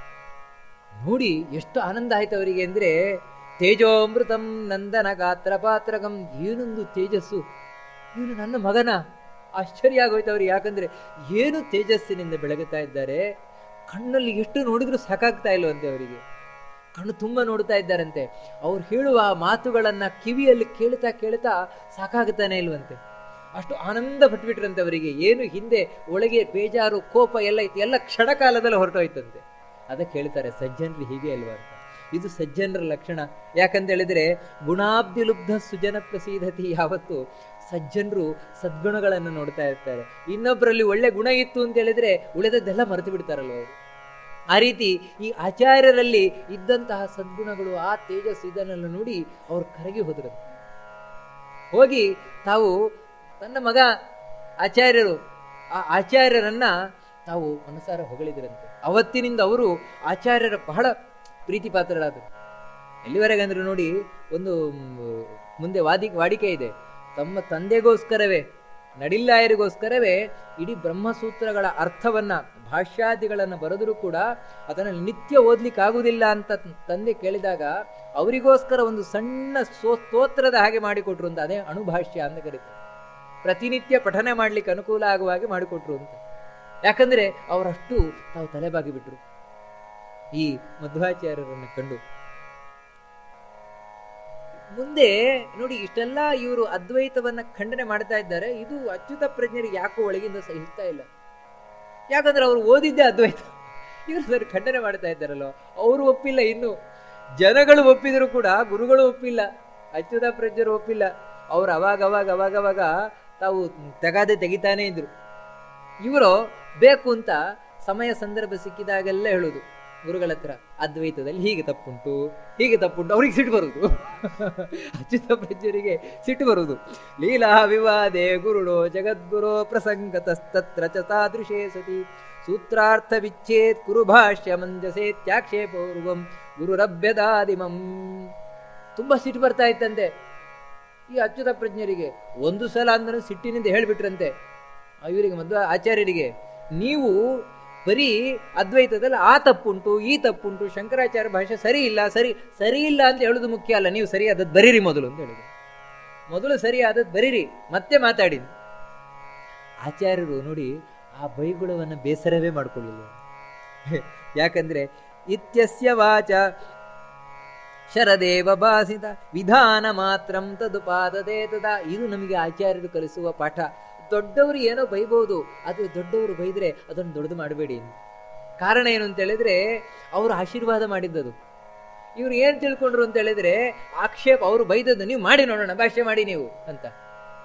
ನೋಡಿ ಎಷ್ಟು ಆನಂದ ಆಯ್ತು ಅವರಿಗೆ ಅಂದ್ರೆ ತೇಜೋಮೃತಂ ನಂದನ ಗಾತ್ರ ಪಾತ್ರಗಂ ಏನೊಂದು ತೇಜಸ್ಸು ಇವನು ನನ್ನ ಮಗನ ಆಶ್ಚರ್ಯ ಆಗೋಯ್ತು ಅವ್ರಿಗೆ ಯಾಕಂದ್ರೆ ಏನು ತೇಜಸ್ಸಿನಿಂದ ಬೆಳಗುತ್ತಾ ಇದ್ದಾರೆ ಕಣ್ಣಲ್ಲಿ ಎಷ್ಟು ನೋಡಿದ್ರು ಸಾಕಾಗ್ತಾ ಇಲ್ವಂತೆ ಅವರಿಗೆ ಕಣ್ಣು ತುಂಬ ನೋಡ್ತಾ ಇದ್ದಾರಂತೆ ಅವ್ರು ಹೇಳುವ ಮಾತುಗಳನ್ನ ಕಿವಿಯಲ್ಲಿ ಕೇಳ್ತಾ ಕೇಳ್ತಾ ಸಾಕಾಗುತ್ತಾನೆ ಇಲ್ವಂತೆ ಅಷ್ಟು ಆನಂದ ಪಟ್ಬಿಟ್ರಂತೆ ಅವರಿಗೆ ಏನು ಹಿಂದೆ ಒಳಗೆ ಬೇಜಾರು ಕೋಪ ಎಲ್ಲ ಇತ್ತು ಎಲ್ಲ ಕ್ಷಣಕಾಲದಲ್ಲಿ ಹೊರಟೋಯ್ತಂತೆ ಅದಕ್ಕೆ ಹೇಳ್ತಾರೆ ಸಜ್ಜನರು ಹೀಗೆ ಅಲ್ವಾ ಅಂತ ಇದು ಸಜ್ಜನರ ಲಕ್ಷಣ ಯಾಕಂತ ಹೇಳಿದ್ರೆ ಗುಣಾಬ್ದಿಲುಬ್ಧ ಸುಜನ ಪ್ರಸೀದತಿ ಯಾವತ್ತು ಸಜ್ಜನರು ಸದ್ಗುಣಗಳನ್ನು ನೋಡ್ತಾ ಇರ್ತಾರೆ ಇನ್ನೊಬ್ಬರಲ್ಲಿ ಒಳ್ಳೆ ಗುಣ ಇತ್ತು ಅಂತ ಹೇಳಿದ್ರೆ ಉಳಿದದ್ದೆಲ್ಲ ಮರೆತು ಬಿಡ್ತಾರಲ್ವ ಅವರು ಆ ರೀತಿ ಈ ಆಚಾರ್ಯರಲ್ಲಿ ಇದ್ದಂತಹ ಸದ್ಗುಣಗಳು ಆ ತೇಜಸ್ಸು ಇದನ್ನೆಲ್ಲ ನೋಡಿ ಅವ್ರು ಕರಗಿ ಹೋದ್ರಂತೆ ಹೋಗಿ ತಾವು ತನ್ನ ಮಗ ಆಚಾರ್ಯರು ಆ ಆಚಾರ್ಯರನ್ನ ತಾವು ಮನಸಾರ ಹೊಗಳಿದ್ರಂತೆ ಅವತ್ತಿನಿಂದ ಅವರು ಆಚಾರ್ಯರ ಬಹಳ ಪ್ರೀತಿ ಪಾತ್ರರಾದರು ಎಲ್ಲಿವರೆಗೆ ಅಂದ್ರೆ ನೋಡಿ ಒಂದು ಮ್, ಮುಂದೆ ವಾದಿ ವಾಡಿಕೆ ಇದೆ ತಮ್ಮ ತಂದೆಗೋಸ್ಕರವೇ ನಡಿಲ್ಲಾಯರಿಗೋಸ್ಕರವೇ ಇಡೀ ಬ್ರಹ್ಮಸೂತ್ರಗಳ ಅರ್ಥವನ್ನ ಭಾಷ್ಯಾದಿಗಳನ್ನು ಬರೆದರೂ ಕೂಡ ಅದನ್ನು ನಿತ್ಯ ಓದ್ಲಿಕ್ಕೆ ಆಗುವುದಿಲ್ಲ ಅಂತ ತಂದೆ ಕೇಳಿದಾಗ ಅವರಿಗೋಸ್ಕರ ಒಂದು ಸಣ್ಣ ಸೋ ಸ್ತೋತ್ರದ ಹಾಗೆ ಮಾಡಿಕೊಟ್ರು ಅಂತ ಅದೇ ಅಣುಭಾಷ್ಯ ಅಂತ ಕರೀತಾರೆ ಪ್ರತಿನಿತ್ಯ ಪಠನೆ ಮಾಡ್ಲಿಕ್ಕೆ ಅನುಕೂಲ ಆಗುವ ಹಾಗೆ ಮಾಡಿಕೊಟ್ರು ಅಂತ ಯಾಕಂದ್ರೆ ಅವರಷ್ಟು ತಾವು ತಲೆಬಾಗಿ ಬಿಟ್ರು ಈ ಮಧ್ವಾಚಾರ್ಯರನ್ನು ಕಂಡು ಮುಂದೆ ನೋಡಿ ಇಷ್ಟೆಲ್ಲ ಇವರು ಅದ್ವೈತವನ್ನ ಖಂಡನೆ ಮಾಡ್ತಾ ಇದ್ದಾರೆ ಇದು ಅಚ್ಯುತ ಪ್ರಜ್ಞರಿಗೆ ಯಾಕೋ ಒಳಗಿಂದ ಸಹಿಸ್ತಾ ಇಲ್ಲ ಯಾಕಂದ್ರೆ ಅವರು ಓದಿದ್ದೇ ಅದ್ವೈತ ಇವರು ಸರ್ ಖಂಡನೆ ಮಾಡ್ತಾ ಇದ್ದಾರಲ್ಲ ಅವರು ಒಪ್ಪಿಲ್ಲ ಇನ್ನು ಜನಗಳು ಒಪ್ಪಿದ್ರು ಕೂಡ ಗುರುಗಳು ಒಪ್ಪಿಲ್ಲ ಅಚ್ಯುತ ಪ್ರಜ್ಞರು ಒಪ್ಪಿಲ್ಲ ಅವ್ರು ಅವಾಗ ಅವಾಗ ಅವಾಗ ಅವಾಗ ತಾವು ತೆಗಾದೆ ತೆಗಿತಾನೆ ಇದ್ರು ಇವರು ಬೇಕು ಅಂತ ಸಮಯ ಸಂದರ್ಭ ಸಿಕ್ಕಿದಾಗೆಲ್ಲ ಹೇಳುದು ಗುರುಗಳ ಹತ್ರ ಅದ್ವೈತದಲ್ಲಿ ಹೀಗೆ ತಪ್ಪುಂಟು ಹೀಗೆ ತಪ್ಪುಂಟು ಅವ್ರಿಗೆ ಸಿಟ್ಟು ಬರುವುದು ಅಚ್ಯುತ ಪ್ರಜ್ಞರಿಗೆ ಸಿಟ್ಟು ಬರುವುದು ಲೀಲಾ ವಿವಾದೆ ಗುರುಡೋ ಜಗದ್ಗುರೋ ಪ್ರಸಂಗತಸ್ತತ್ರ ಚ ತಾದೃಶೇ ಸತಿ ಸೂತ್ರಾರ್ಥ ವಿಚ್ಛೇದ್ ಕುರು ಭಾಷ್ಯ ಮಂಜಸೇ ತ್ಯಾಕ್ಷೇಪೂರ್ವಂ ಗುರುರಭ್ಯದಾದಿಮಂ ತುಂಬಾ ಸಿಟ್ಟು ಬರ್ತಾ ಇತ್ತಂತೆ ಈ ಅಚ್ಯುತ ಪ್ರಜ್ಞರಿಗೆ ಒಂದು ಸಲ ಅಂದ್ರೆ ಸಿಟ್ಟಿನಿಂದ ಹೇಳ್ಬಿಟ್ರಂತೆ ಆ ಇವರಿಗೆ ಮಧ್ವ ಆಚಾರ್ಯರಿಗೆ ನೀವು ಬರೀ ಅದ್ವೈತದಲ್ಲಿ ಆ ತಪ್ಪುಂಟು ಈ ತಪ್ಪುಂಟು ಶಂಕರಾಚಾರ್ಯ ಭಾಷೆ ಸರಿ ಇಲ್ಲ ಸರಿ ಸರಿ ಇಲ್ಲ ಅಂತ ಹೇಳೋದು ಮುಖ್ಯ ಅಲ್ಲ ನೀವು ಸರಿಯಾದದ್ದು ಬರೀರಿ ಮೊದಲು ಅಂತ ಹೇಳಿದ್ರು ಮೊದಲು ಸರಿಯಾದದ್ದು ಬರೀರಿ ಮತ್ತೆ ಮಾತಾಡಿ ಆಚಾರ್ಯರು ನೋಡಿ ಆ ಬೈಗುಳವನ್ನು ಬೇಸರವೇ ಮಾಡ್ಕೊಳ್ಳಿಲ್ಲ ಯಾಕಂದ್ರೆ ಇತ್ಯಸ್ಯ ವಾಚ ಶರದೇವ ಭಾಸಿತ ವಿಧಾನ ಮಾತ್ರಂ ತದುಪಾದದೆ ತದಾ ಇದು ನಮಗೆ ಆಚಾರ್ಯರು ಕಲಿಸುವ ಪಾಠ ದೊಡ್ಡವರು ಏನೋ ಬೈಬಹುದು ಅದು ದೊಡ್ಡವರು ಬೈದ್ರೆ ಅದನ್ನು ದೊಡ್ಡದು ಮಾಡಬೇಡಿ ಕಾರಣ ಏನು ಅಂತ ಹೇಳಿದ್ರೆ ಅವರು ಆಶೀರ್ವಾದ ಮಾಡಿದ್ದದು ಇವ್ರು ಏನ್ ತಿಳ್ಕೊಂಡ್ರು ಅಂತ ಹೇಳಿದ್ರೆ ಆಕ್ಷೇಪ ಅವರು ಬೈದದ್ದು ನೀವು ಮಾಡಿ ನೋಡೋಣ ಭಾಷೆ ಮಾಡಿ ನೀವು ಅಂತ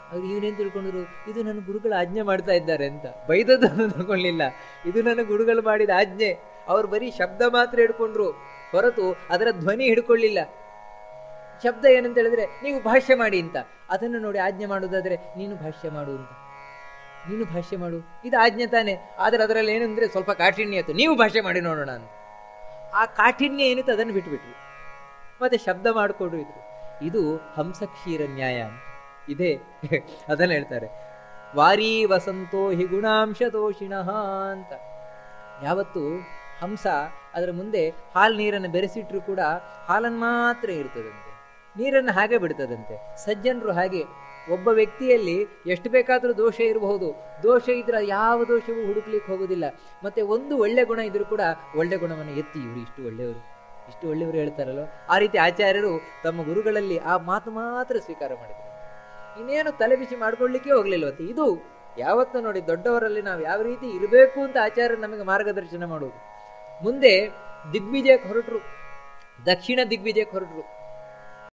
ಅವ್ರು ಇವನೇನು ತಿಳ್ಕೊಂಡ್ರು ಇದು ನನ್ನ ಗುರುಗಳು ಆಜ್ಞೆ ಮಾಡ್ತಾ ಇದ್ದಾರೆ ಅಂತ ಬೈದದ್ದನ್ನು ತಿಳ್ಕೊಳ್ಳಿಲ್ಲ ಇದು ನನ್ನ ಗುರುಗಳು ಮಾಡಿದ ಆಜ್ಞೆ ಅವ್ರು ಬರೀ ಶಬ್ದ ಮಾತ್ರ ಹಿಡ್ಕೊಂಡ್ರು ಹೊರತು ಅದರ ಧ್ವನಿ ಹಿಡ್ಕೊಳ್ಳಿಲ್ಲ ಶಬ್ದ ಏನಂತ ಹೇಳಿದ್ರೆ ನೀವು ಭಾಷ್ಯ ಮಾಡಿ ಅಂತ ಅದನ್ನು ನೋಡಿ ಆಜ್ಞೆ ಮಾಡೋದಾದ್ರೆ ನೀನು ಭಾಷ್ಯ ಮಾಡು ಅಂತ ನೀನು ಭಾಷ್ಯ ಮಾಡು ಇದು ಆಜ್ಞೆ ತಾನೆ ಆದರೆ ಅದರಲ್ಲಿ ಏನಂದ್ರೆ ಸ್ವಲ್ಪ ಕಾಠಿಣ್ಯ ಇತ್ತು ನೀವು ಭಾಷೆ ಮಾಡಿ ನೋಡೋಣ ಅಂತ ಆ ಕಾಠಿಣ್ಯ ಏನಿತ್ತು ಅದನ್ನು ಬಿಟ್ಬಿಟ್ರು ಮತ್ತೆ ಶಬ್ದ ಮಾಡಿಕೊಂಡು ಇದ್ರು ಇದು ಹಂಸಕ್ಷೀರ ನ್ಯಾಯ ಅಂತ ಇದೇ ಅದನ್ನು ಹೇಳ್ತಾರೆ ವಾರಿ ವಸಂತೋ ಹಿ ಗುಣಾಂಶ ದೋಷಿಣಃ ಅಂತ ಯಾವತ್ತು ಹಂಸ ಅದರ ಮುಂದೆ ಹಾಲು ನೀರನ್ನು ಬೆರೆಸಿಟ್ರು ಕೂಡ ಹಾಲನ್ನು ಮಾತ್ರ ಇರ್ತದಂತೆ ನೀರನ್ನು ಹಾಗೆ ಬಿಡ್ತದಂತೆ ಸಜ್ಜನರು ಹಾಗೆ ಒಬ್ಬ ವ್ಯಕ್ತಿಯಲ್ಲಿ ಎಷ್ಟು ಬೇಕಾದರೂ ದೋಷ ಇರಬಹುದು ದೋಷ ಇದ್ರೆ ಯಾವ ದೋಷವೂ ಹುಡುಕ್ಲಿಕ್ಕೆ ಹೋಗೋದಿಲ್ಲ ಮತ್ತೆ ಒಂದು ಒಳ್ಳೆ ಗುಣ ಇದ್ರೂ ಕೂಡ ಒಳ್ಳೆ ಗುಣವನ್ನು ಎತ್ತಿ ಇವರು ಇಷ್ಟು ಒಳ್ಳೆಯವರು ಇಷ್ಟು ಒಳ್ಳೆಯವರು ಹೇಳ್ತಾರಲ್ವ ಆ ರೀತಿ ಆಚಾರ್ಯರು ತಮ್ಮ ಗುರುಗಳಲ್ಲಿ ಆ ಮಾತು ಮಾತ್ರ ಸ್ವೀಕಾರ ಮಾಡಿದರು ಇನ್ನೇನು ತಲೆ ಬಿಸಿ ಮಾಡ್ಕೊಳ್ಳಿಕ್ಕೆ ಹೋಗ್ಲಿಲ್ವಂತೆ ಇದು ಯಾವತ್ತೂ ನೋಡಿ ದೊಡ್ಡವರಲ್ಲಿ ನಾವು ಯಾವ ರೀತಿ ಇರಬೇಕು ಅಂತ ಆಚಾರ್ಯರು ನಮಗೆ ಮಾರ್ಗದರ್ಶನ ಮಾಡುವುದು ಮುಂದೆ ದಿಗ್ವಿಜಯಕ್ಕೆ ಹೊರಟರು ದಕ್ಷಿಣ ದಿಗ್ವಿಜಯಕ್ಕೆ ಹೊರಟರು